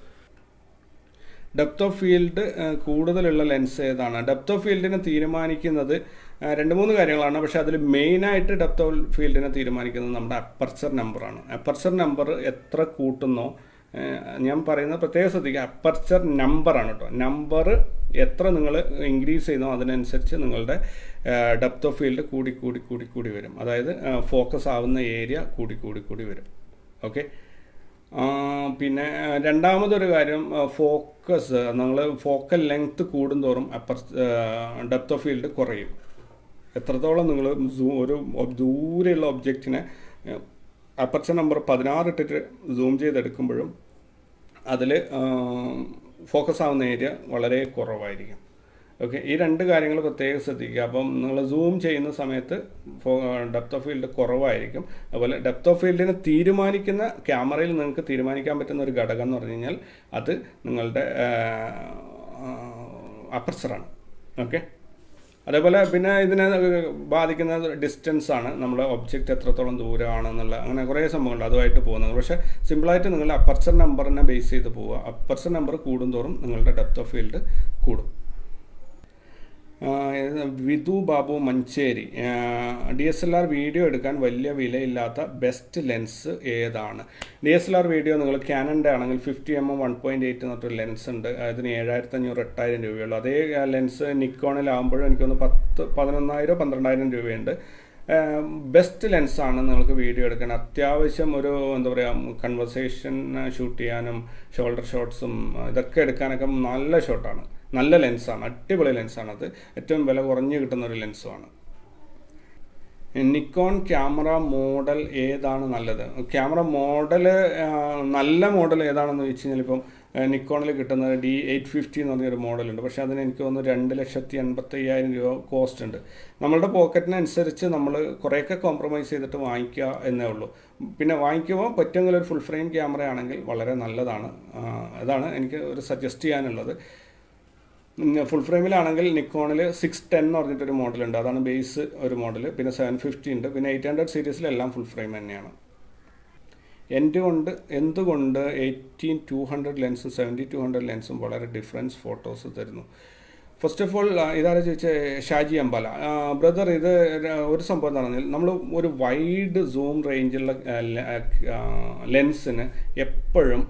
ഡെപ്ത് ഓഫ് ഫീൽഡ് കൂടുതലുള്ള ലെൻസ് ഏതാണ് ഡെപ്ത് ഓഫ് ഫീൽഡിനെ തീരുമാനിക്കുന്നത് രണ്ട് മൂന്ന് കാര്യങ്ങളാണ് പക്ഷേ അതിൽ മെയിനായിട്ട് ഡെപ്ത് ഓഫ് ഫീൽഡിനെ തീരുമാനിക്കുന്നത് നമ്മുടെ അപ്പർച്ചർ നമ്പറാണ് അപ്പർച്ചർ നമ്പർ എത്ര കൂട്ടുന്നോ ഞാൻ പറയുന്നത് പ്രത്യേകം ശ്രദ്ധിക്കുക അപ്പർച്ചർ നമ്പറാണ് കേട്ടോ നമ്പർ എത്ര നിങ്ങൾ ഇൻക്രീസ് ചെയ്യുന്നോ അതിനനുസരിച്ച് നിങ്ങളുടെ ഡെപ്ത് ഓഫ് ഫീൽഡ് കൂടി കൂടി കൂടി കൂടി വരും അതായത് ഫോക്കസ് ആവുന്ന ഏരിയ കൂടി കൂടി കൂടി വരും ഓക്കെ പിന്നെ രണ്ടാമതൊരു കാര്യം ഫോക്കസ് നമ്മൾ ഫോക്കൽ ലെങ്ത് കൂടുന്തോറും അപ്പർ ഡെപ്ത് ഓഫ് ഫീൽഡ് കുറയും എത്രത്തോളം നിങ്ങൾ ഒരു ദൂരെയുള്ള ഒബ്ജക്റ്റിനെ അപ്പർച്ചർ നമ്പർ പതിനാറ് ഇട്ടിട്ട് സൂം ചെയ്തെടുക്കുമ്പോഴും അതിൽ ഫോക്കസ് ആവുന്ന ഏരിയ വളരെ കുറവായിരിക്കും ഓക്കെ ഈ രണ്ട് കാര്യങ്ങൾ പ്രത്യേകം ശ്രദ്ധിക്കുക അപ്പം നിങ്ങൾ സൂം ചെയ്യുന്ന സമയത്ത് ഡെപ്ത് ഓഫ് ഫീൽഡ് കുറവായിരിക്കും അതുപോലെ ഡെപ്ത് ഓഫ് ഫീൽഡിനെ തീരുമാനിക്കുന്ന ക്യാമറയിൽ നിങ്ങൾക്ക് തീരുമാനിക്കാൻ പറ്റുന്ന ഒരു ഘടകം എന്ന് പറഞ്ഞു കഴിഞ്ഞാൽ അത് നിങ്ങളുടെ അപ്പർച്ചറാണ് ഓക്കെ അതേപോലെ പിന്നെ ഇതിനെ ബാധിക്കുന്ന ഡിസ്റ്റൻസ് ആണ് നമ്മുടെ ഒബ്ജക്റ്റ് എത്രത്തോളം ദൂരമാണെന്നുള്ള അങ്ങനെ കുറേ സംഭവങ്ങളുണ്ട് അതുമായിട്ട് പോകുന്നത് പക്ഷേ സിമ്പിളായിട്ട് നിങ്ങൾ അപ്പർച്ചർ നമ്പറിനെ ബേസ് ചെയ്ത് പോവുക അപ്പർച്ചർ നമ്പർ കൂടുന്തോറും നിങ്ങളുടെ ഡെപ്ത് ഓഫ് ഫീൽഡ് കൂടും Vidhu Babu Manjeri D S L R video എടുക്കാൻ വലിയ വിലയില്ലാത്ത ബെസ്റ്റ് ലെൻസ് ഏതാണ് D S L R video നിങ്ങൾ ക്യാനൻ്റെ ആണെങ്കിൽ fifty M M one point eight എന്നൊരു ലെൻസ് ഉണ്ട് അതിന് ഏഴായിരത്തി അഞ്ഞൂറ് എട്ടായിരം രൂപയുള്ളൂ അതേ ലെൻസ് നിക്കോണിലാകുമ്പോഴും എനിക്കൊന്ന് പത്ത് പതിനൊന്നായിരം പന്ത്രണ്ടായിരം രൂപയുണ്ട് ബെസ്റ്റ് ലെൻസാണ് നിങ്ങൾക്ക് വീഡിയോ എടുക്കാൻ അത്യാവശ്യം ഒരു എന്താ പറയുക കൺവെർസേഷൻ ഷൂട്ട് ചെയ്യാനും ഷോൾഡർ ഷോട്ട്സും ഇതൊക്കെ എടുക്കാനൊക്കെ നല്ല ഷോട്ടാണ് നല്ല ലെൻസാണ് അടിപൊളി ലെൻസാണ് അത് ഏറ്റവും വില കുറഞ്ഞ് കിട്ടുന്ന ഒരു ലെൻസുമാണ് നിക്കോൺ ക്യാമറ മോഡൽ ഏതാണ് നല്ലത് ക്യാമറ മോഡൽ നല്ല മോഡൽ ഏതാണെന്ന് ചോദിച്ചു കഴിഞ്ഞാൽ ഇപ്പം നിക്കോണിൽ കിട്ടുന്നത് ഡി എയ്റ്റ് ഫിഫ്റ്റി എന്ന് പറഞ്ഞൊരു മോഡലുണ്ട് പക്ഷേ അതിന് എനിക്ക് തോന്നുന്നു രണ്ട് ലക്ഷത്തി എൺപത്തയ്യായിരം രൂപ കോസ്റ്റ് ഉണ്ട് നമ്മളുടെ പോക്കറ്റിനനുസരിച്ച് നമ്മൾ കുറേയൊക്കെ കോംപ്രമൈസ് ചെയ്തിട്ട് വാങ്ങിക്കുക എന്നേ ഉള്ളൂ പിന്നെ വാങ്ങിക്കുമ്പോൾ പറ്റുമെങ്കിൽ ഒരു ഫുൾ ഫ്രെയിം ക്യാമറ ആണെങ്കിൽ വളരെ നല്ലതാണ് ആ, അതാണ് എനിക്ക് ഒരു സജസ്റ്റ് ചെയ്യാനുള്ളത് ഫുൾ ഫ്രെയിമിലാണെങ്കിൽ നിക്കോണിൽ സിക്സ് ടെൻ എന്ന് പറഞ്ഞിട്ടൊരു മോഡലുണ്ട് അതാണ് ബേസ് ഒരു മോഡൽ പിന്നെ സെവൻ ഫിഫ്റ്റി ഉണ്ട് പിന്നെ എയ്റ്റ് ഹൺഡ്രഡ് സീരീസിലെല്ലാം ഫുൾ ഫ്രെയിം തന്നെയാണ് എന്തുകൊണ്ട് എന്തുകൊണ്ട് എയ്റ്റീൻ ടു ഹൺഡ്രഡ് ലെൻസും സെവൻറ്റി ടു ഹൺഡ്രഡ് ലെൻസും വളരെ ഡിഫറൻസ് ഫോട്ടോസ് തരുന്നു ഫസ്റ്റ് ഓഫ് ഓൾ ഇതാരാ ചോദിച്ച ഷാജി അമ്പാല ബ്രദർ ഇത് ഒരു സംഭവം എന്താണെന്ന് നമ്മൾ ഒരു വൈഡ് സൂം റേഞ്ചുള്ള ലെൻസിന് എപ്പോഴും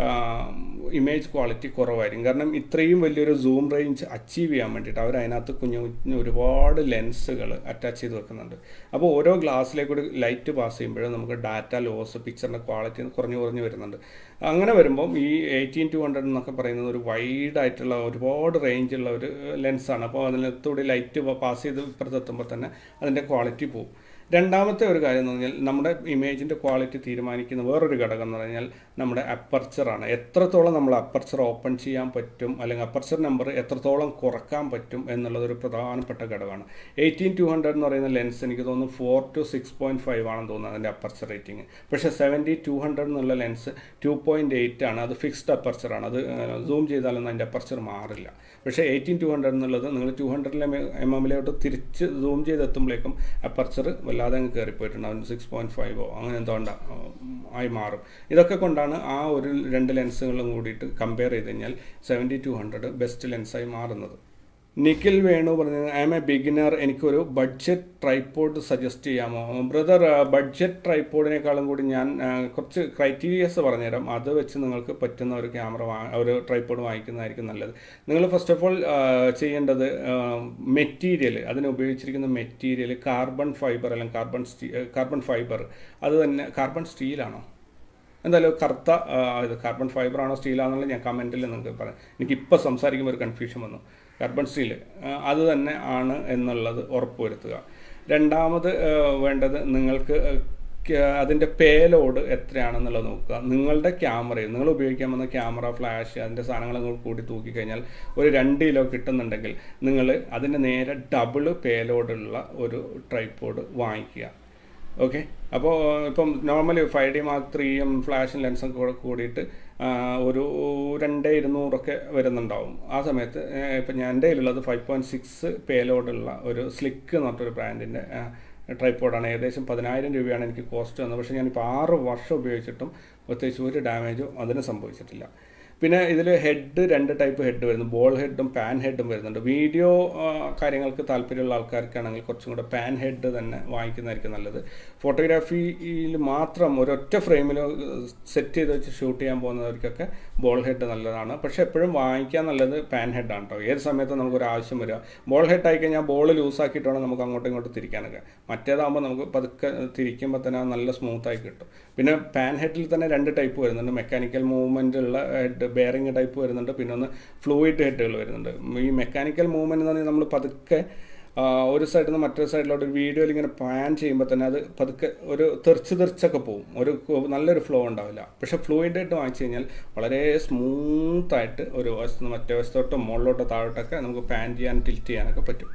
ഇമേജ് ക്വാളിറ്റി കുറവായിരിക്കും കാരണം ഇത്രയും വലിയൊരു സൂം റേഞ്ച് അച്ചീവ് ചെയ്യാൻ വേണ്ടിയിട്ട് അവർ അതിനകത്ത് കുഞ്ഞു കുഞ്ഞു ഒരുപാട് ലെൻസുകൾ അറ്റാച്ച് ചെയ്ത് വെക്കുന്നുണ്ട് അപ്പോൾ ഓരോ ഗ്ലാസ്സിലേക്ക് ഒരു ലൈറ്റ് പാസ് ചെയ്യുമ്പോഴും നമുക്ക് ഡാറ്റ ലോസ് പിക്ചറിൻ്റെ ക്വാളിറ്റി കുറഞ്ഞു കുറഞ്ഞു വരുന്നുണ്ട് അങ്ങനെ വരുമ്പം ഈ എയ്റ്റീൻ ടു ഹൺഡ്രഡ് എന്നൊക്കെ പറയുന്നത് ഒരു വൈഡ് ആയിട്ടുള്ള ഒരുപാട് റേഞ്ചുള്ള ഒരു ലെൻസാണ് അപ്പോൾ അതിനകത്തൂടെ ലൈറ്റ് പാസ് ചെയ്ത് ഇപ്പുറത്തെത്തുമ്പോൾ തന്നെ അതിൻ്റെ ക്വാളിറ്റി പോകും രണ്ടാമത്തെ ഒരു കാര്യം എന്ന് പറഞ്ഞാൽ നമ്മുടെ ഇമേജിൻ്റെ ക്വാളിറ്റി തീരുമാനിക്കുന്ന വേറൊരു ഘടകം എന്ന് പറഞ്ഞാൽ നമ്മുടെ അപ്പർച്ചറാണ് എത്രത്തോളം നമ്മൾ അപ്പർച്ചർ ഓപ്പൺ ചെയ്യാൻ പറ്റും അല്ലെങ്കിൽ അപ്പർച്ചർ നമ്പർ എത്രത്തോളം കുറക്കാൻ പറ്റും എന്നുള്ളത് ഒരു പ്രധാനപ്പെട്ട ഘടകമാണ് എയ്റ്റീൻ ടു ഹൺഡ്രഡ് എന്ന് പറയുന്ന ലെൻസ് എനിക്ക് തോന്നുന്നു four two six point five ആണെന്ന് തോന്നുന്നത് അതിൻ്റെ അപ്പർച്ചർ റേറ്റിംഗ് പക്ഷേ സെവൻറ്റി ടു ഹൺഡ്രഡ് എന്നുള്ള ലെൻസ് ടു പോയിൻറ്റ് എയ്റ്റ് ആണ് അത് ഫിക്സ്ഡ് അപ്പർച്ചറാണ് അത് സൂം ചെയ്താലൊന്നും അതിൻ്റെ അപ്പർച്ചർ മാറില്ല പക്ഷേ എയ്റ്റീൻ ടു ഹൺഡ്രഡ് എന്നുള്ളത് നിങ്ങൾ ടു ഹൺഡ്രഡിലെ എം എമ്മിലോട്ട് തിരിച്ച് സൂം ചെയ്തെത്തുമ്പോഴേക്കും അപ്പർച്ചർ വല്ലാതെ അങ്ങ് കയറിപ്പോയിട്ടുണ്ട് അവന് സിക്സ് പോയിൻറ്റ് ഫൈവോ അങ്ങനെ എന്തോ ഉണ്ടാ ആയി മാറും ഇതൊക്കെ കൊണ്ടാണ് ആ ഒരു രണ്ട് ലെൻസുകളും കൂടിയിട്ട് കമ്പയർ ചെയ്ത് കഴിഞ്ഞാൽ സെവൻറ്റി ടു ഹൺഡ്രഡ് ബെസ്റ്റ് ലെൻസായി മാറുന്നത് നിഖിൽ വേണു പറഞ്ഞത് ഐ എം എ ബിഗിനർ എനിക്കൊരു ബഡ്ജറ്റ് ട്രൈപ്പോഡ് സജസ്റ്റ് ചെയ്യാമോ ബ്രദർ ബഡ്ജറ്റ് ട്രൈപ്പോഡിനേക്കാളും കൂടി ഞാൻ ആ, കുറച്ച് ക്രൈറ്റീരിയസ് പറഞ്ഞുതരാം അത് വെച്ച് നിങ്ങൾക്ക് പറ്റുന്ന ഒരു ക്യാമറ വാ ഒരു ട്രൈപ്പോഡ് വാങ്ങിക്കുന്നതായിരിക്കും നല്ലത് നിങ്ങൾ ഫസ്റ്റ് ഓഫ് ഓൾ ചെയ്യേണ്ടത് മെറ്റീരിയൽ അതിന് ഉപയോഗിച്ചിരിക്കുന്ന മെറ്റീരിയൽ കാർബൺ ഫൈബർ അല്ലെങ്കിൽ കാർബൺ സ്റ്റീ കാർബൺ ഫൈബർ അത് തന്നെ കാർബൺ സ്റ്റീലാണോ എന്തായാലും കറുത്ത ആ, ഇത് കാർബൺ ഫൈബർ ആണോ സ്റ്റീലാണെന്നുള്ള ഞാൻ കമൻറ്റിൽ നിങ്ങൾക്ക് പറയാം എനിക്കിപ്പോൾ സംസാരിക്കുമ്പോൾ ഒരു കൺഫ്യൂഷൻ വന്നു കാർബൺ സ്റ്റീൽ അത് തന്നെ ആണ് എന്നുള്ളത് ഉറപ്പുവരുത്തുക രണ്ടാമത് ആ, വേണ്ടത് നിങ്ങൾക്ക് അതിൻ്റെ പേലോഡ് എത്രയാണെന്നുള്ളത് നോക്കുക നിങ്ങളുടെ ക്യാമറയിൽ നിങ്ങൾ ഉപയോഗിക്കാൻ വന്ന ക്യാമറ ഫ്ലാഷ് അതിൻ്റെ സാധനങ്ങൾ നിങ്ങൾ കൂടി തൂക്കിക്കഴിഞ്ഞാൽ ഒരു രണ്ട് കിലോ കിട്ടുന്നുണ്ടെങ്കിൽ നിങ്ങൾ അതിൻ്റെ നേരെ ഡബിൾ പേലോഡുള്ള ഒരു ട്രൈപ്പോഡ് വാങ്ങിക്കുക ഓക്കെ അപ്പോൾ ഇപ്പം നോർമലി ഫൈവ് ഡി മാർക്ക് ത്രീയും ഫ്ലാഷും ലെൻസും കൂടെ കൂടിയിട്ട് ആ, ഒരു രണ്ട് ഇരുന്നൂറൊക്കെ വരുന്നുണ്ടാവും ആ സമയത്ത് ഇപ്പം ഞാൻ എൻ്റെ കയ്യിലുള്ളത് ഫൈവ് പോയിൻറ്റ് സിക്സ് പേലോഡുള്ള ഒരു സ്ലിക്ക് എന്ന് പറഞ്ഞൊരു ബ്രാൻഡിൻ്റെ ട്രൈപ്പോഡാണ് ഏകദേശം പതിനായിരം രൂപയാണ് എനിക്ക് കോസ്റ്റ് വന്നത് പക്ഷേ ഞാനിപ്പോൾ ആറ് വർഷം ഉപയോഗിച്ചിട്ടും പ്രത്യേകിച്ച് ഒരു ഡാമേജോ അതിന് സംഭവിച്ചിട്ടില്ല പിന്നെ ഇതിൽ ഹെഡ് രണ്ട് ടൈപ്പ് ഹെഡ് വരുന്നു ബോൾ ഹെഡും പാൻ ഹെഡും വരുന്നുണ്ട് വീഡിയോ ആ, കാര്യങ്ങൾക്ക് താല്പര്യമുള്ള ആൾക്കാർക്കാണെങ്കിൽ കുറച്ചും കൂടെ പാൻ ഹെഡ് തന്നെ വാങ്ങിക്കുന്നതായിരിക്കും നല്ലത് ഫോട്ടോഗ്രാഫിയിൽ മാത്രം ഒരൊറ്റ ഫ്രെയിമിൽ സെറ്റ് ചെയ്ത് വെച്ച് ഷൂട്ട് ചെയ്യാൻ പോകുന്നവർക്കൊക്കെ ബോൾ ഹെഡ് നല്ലതാണ് പക്ഷേ എപ്പോഴും വാങ്ങിക്കാൻ നല്ലത് പാൻ ഹെഡാണ് കേട്ടോ ഏത് സമയത്തും നമുക്കൊരു ആവശ്യം വരിക ബോൾ ഹെഡ് ആയി കഴിഞ്ഞാൽ ബോൾ ലൂസാക്കിയിട്ട് വേണം നമുക്ക് അങ്ങോട്ടും ഇങ്ങോട്ടും തിരിക്കാനൊക്കെ മറ്റേതാകുമ്പോൾ നമുക്ക് പതുക്കെ തിരിക്കുമ്പോൾ തന്നെ അത് നല്ല സ്മൂത്തായി കിട്ടും പിന്നെ പാൻ ഹെഡിൽ തന്നെ രണ്ട് ടൈപ്പ് വരുന്നുണ്ട് മെക്കാനിക്കൽ മൂവ്മെൻ്റ് ഉള്ള ഹെഡ് ബെയറിംഗ് ടൈപ്പ് വരുന്നുണ്ട് പിന്നെ ഒന്ന് ഫ്ലൂയിഡ് ഹെഡുകൾ വരുന്നുണ്ട് ഈ മെക്കാനിക്കൽ മൂവ്മെൻറ്റ് എന്ന് പറഞ്ഞാൽ നമ്മൾ പതുക്കെ ആ, ഒരു സൈഡിൽ നിന്ന് മറ്റൊരു സൈഡിലോട്ട് ഒരു വീഡിയോയിൽ ഇങ്ങനെ പാൻ ചെയ്യുമ്പോൾ തന്നെ അത് പതുക്കെ ഒരു തെറിച്ച് തെറിച്ചൊക്കെ പോകും ഒരു കു- നല്ലൊരു ഫ്ലോ ഉണ്ടാവില്ല പക്ഷേ ഫ്ലൂയിഡ് ആയിട്ട് വാങ്ങിച്ചു കഴിഞ്ഞാൽ വളരെ സ്മൂത്തായിട്ട് ഒരു വശത്ത് നിന്ന് മറ്റേ വശത്തോട്ടും മുകളിലോട്ടോ താഴോട്ടൊക്കെ നമുക്ക് പാൻ ചെയ്യാൻ ടിൽറ്റ് ചെയ്യാനൊക്കെ പറ്റും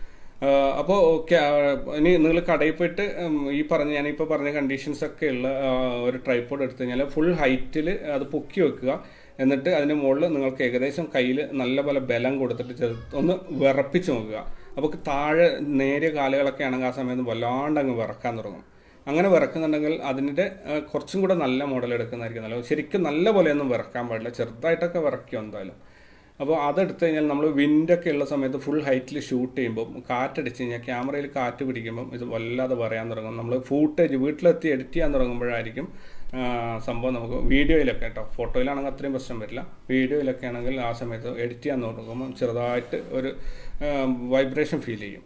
അപ്പോൾ ഓക്കെ ഇനി നിങ്ങൾ കടയിൽ പോയിട്ട് ഉം, ഈ പറഞ്ഞ ഞാനിപ്പോൾ പറഞ്ഞ കണ്ടീഷൻസ് ഒക്കെ ഉള്ള ആ, ഒരു ട്രൈപ്പോഡ് എടുത്തു കഴിഞ്ഞാൽ ഫുൾ ഹൈറ്റിൽ അത് പൊക്കി വെക്കുക എന്നിട്ട് അതിൻ്റെ മുകളിൽ നിങ്ങൾക്ക് ഏകദേശം കയ്യിൽ നല്ല പോലെ ബലം കൊടുത്തിട്ട് ചെറു ഒന്ന് വിറപ്പിച്ച് നോക്കുക അപ്പോൾ താഴെ നേരിയ കാലുകളൊക്കെ ആണെങ്കിൽ ആ സമയത്ത് വല്ലാണ്ട് അങ്ങ് വിറക്കാൻ തുടങ്ങും അങ്ങനെ വിറക്കുന്നുണ്ടെങ്കിൽ അതിൻ്റെ ആ, കുറച്ചും കൂടെ നല്ല മോഡൽ എടുക്കുന്നതായിരിക്കും നല്ലത് ശരിക്കും നല്ല പോലെയൊന്നും വിറക്കാൻ പാടില്ല ചെറുതായിട്ടൊക്കെ വിറക്കും എന്തായാലും അപ്പോൾ അതെടുത്ത് കഴിഞ്ഞാൽ നമ്മൾ വിൻഡൊക്കെ ഉള്ള സമയത്ത് ഫുൾ ഹൈറ്റിൽ ഷൂട്ട് ചെയ്യുമ്പോൾ കാറ്റടിച്ച് കഴിഞ്ഞാൽ ക്യാമറയിൽ കാറ്റ് പിടിക്കുമ്പം ഇത് വല്ലാതെ പറയാൻ തുടങ്ങും നമ്മൾ ഫൂട്ടേജ് വീട്ടിലെത്തി എഡിറ്റ് ചെയ്യാൻ തുടങ്ങുമ്പോഴായിരിക്കും ആ, സംഭവം നമുക്ക് വീഡിയോയിലൊക്കെ കേട്ടോ ഫോട്ടോയിലാണെങ്കിൽ അത്രയും പ്രശ്നം വരില്ല വീഡിയോയിലൊക്കെ ആണെങ്കിൽ ആ സമയത്ത് എഡിറ്റ് ചെയ്യാൻ തുടങ്ങുമ്പോൾ ചെറുതായിട്ട് ഒരു വൈബ്രേഷൻ ഫീൽ ചെയ്യും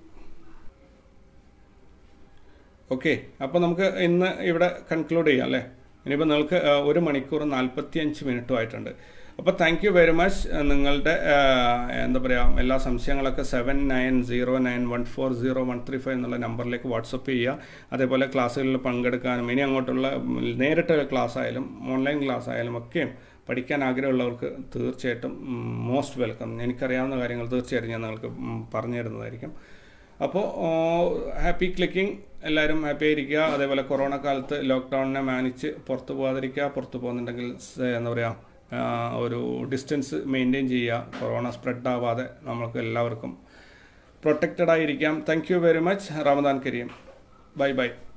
ഓക്കെ അപ്പോൾ നമുക്ക് ഇന്ന് ഇവിടെ കൺക്ലൂഡ് ചെയ്യാം അല്ലേ ഇനിയിപ്പോൾ നിങ്ങൾക്ക് ആ, ഒരു മണിക്കൂർ നാൽപ്പത്തി അഞ്ച് മിനിറ്റും ആയിട്ടുണ്ട് അപ്പോൾ താങ്ക് യു വെരി മച്ച് നിങ്ങളുടെ ആ, എന്താ പറയുക എല്ലാ സംശയങ്ങളൊക്കെ seven nine zero nine one four zero one three five എന്നുള്ള നമ്പറിലേക്ക് വാട്സപ്പ് ചെയ്യുക അതേപോലെ ക്ലാസ്സുകളിൽ പങ്കെടുക്കാനും ഇനി അങ്ങോട്ടുള്ള ഉം, നേരിട്ട് ക്ലാസ് ആയാലും ഓൺലൈൻ ക്ലാസ് ആയാലും ഒക്കെ പഠിക്കാൻ ആഗ്രഹമുള്ളവർക്ക് തീർച്ചയായിട്ടും മോസ്റ്റ് വെൽക്കം എനിക്കറിയാവുന്ന കാര്യങ്ങൾ തീർച്ചയായിട്ടും ഞാൻ നിങ്ങൾക്ക് ഉം, പറഞ്ഞു തരുന്നതായിരിക്കും അപ്പോൾ ഹാപ്പി ക്ലിക്കിംഗ് എല്ലാവരും ഹാപ്പി ആയിരിക്കുക അതേപോലെ കൊറോണ കാലത്ത് ലോക്ക്ഡൗണിനെ മാനിച്ച് പുറത്ത് പോകാതിരിക്കുക പുറത്ത് പോകുന്നുണ്ടെങ്കിൽ സ് എന്താ പറയുക ആ, ഒരു ഡിസ്റ്റൻസ് മെയിൻറ്റെയിൻ ചെയ്യുക കൊറോണ സ്പ്രെഡ് ആവാതെ നമ്മൾക്ക് എല്ലാവർക്കും പ്രൊട്ടക്റ്റഡ് ആയിരിക്കാം thank you very much Ramadan Kareem bye by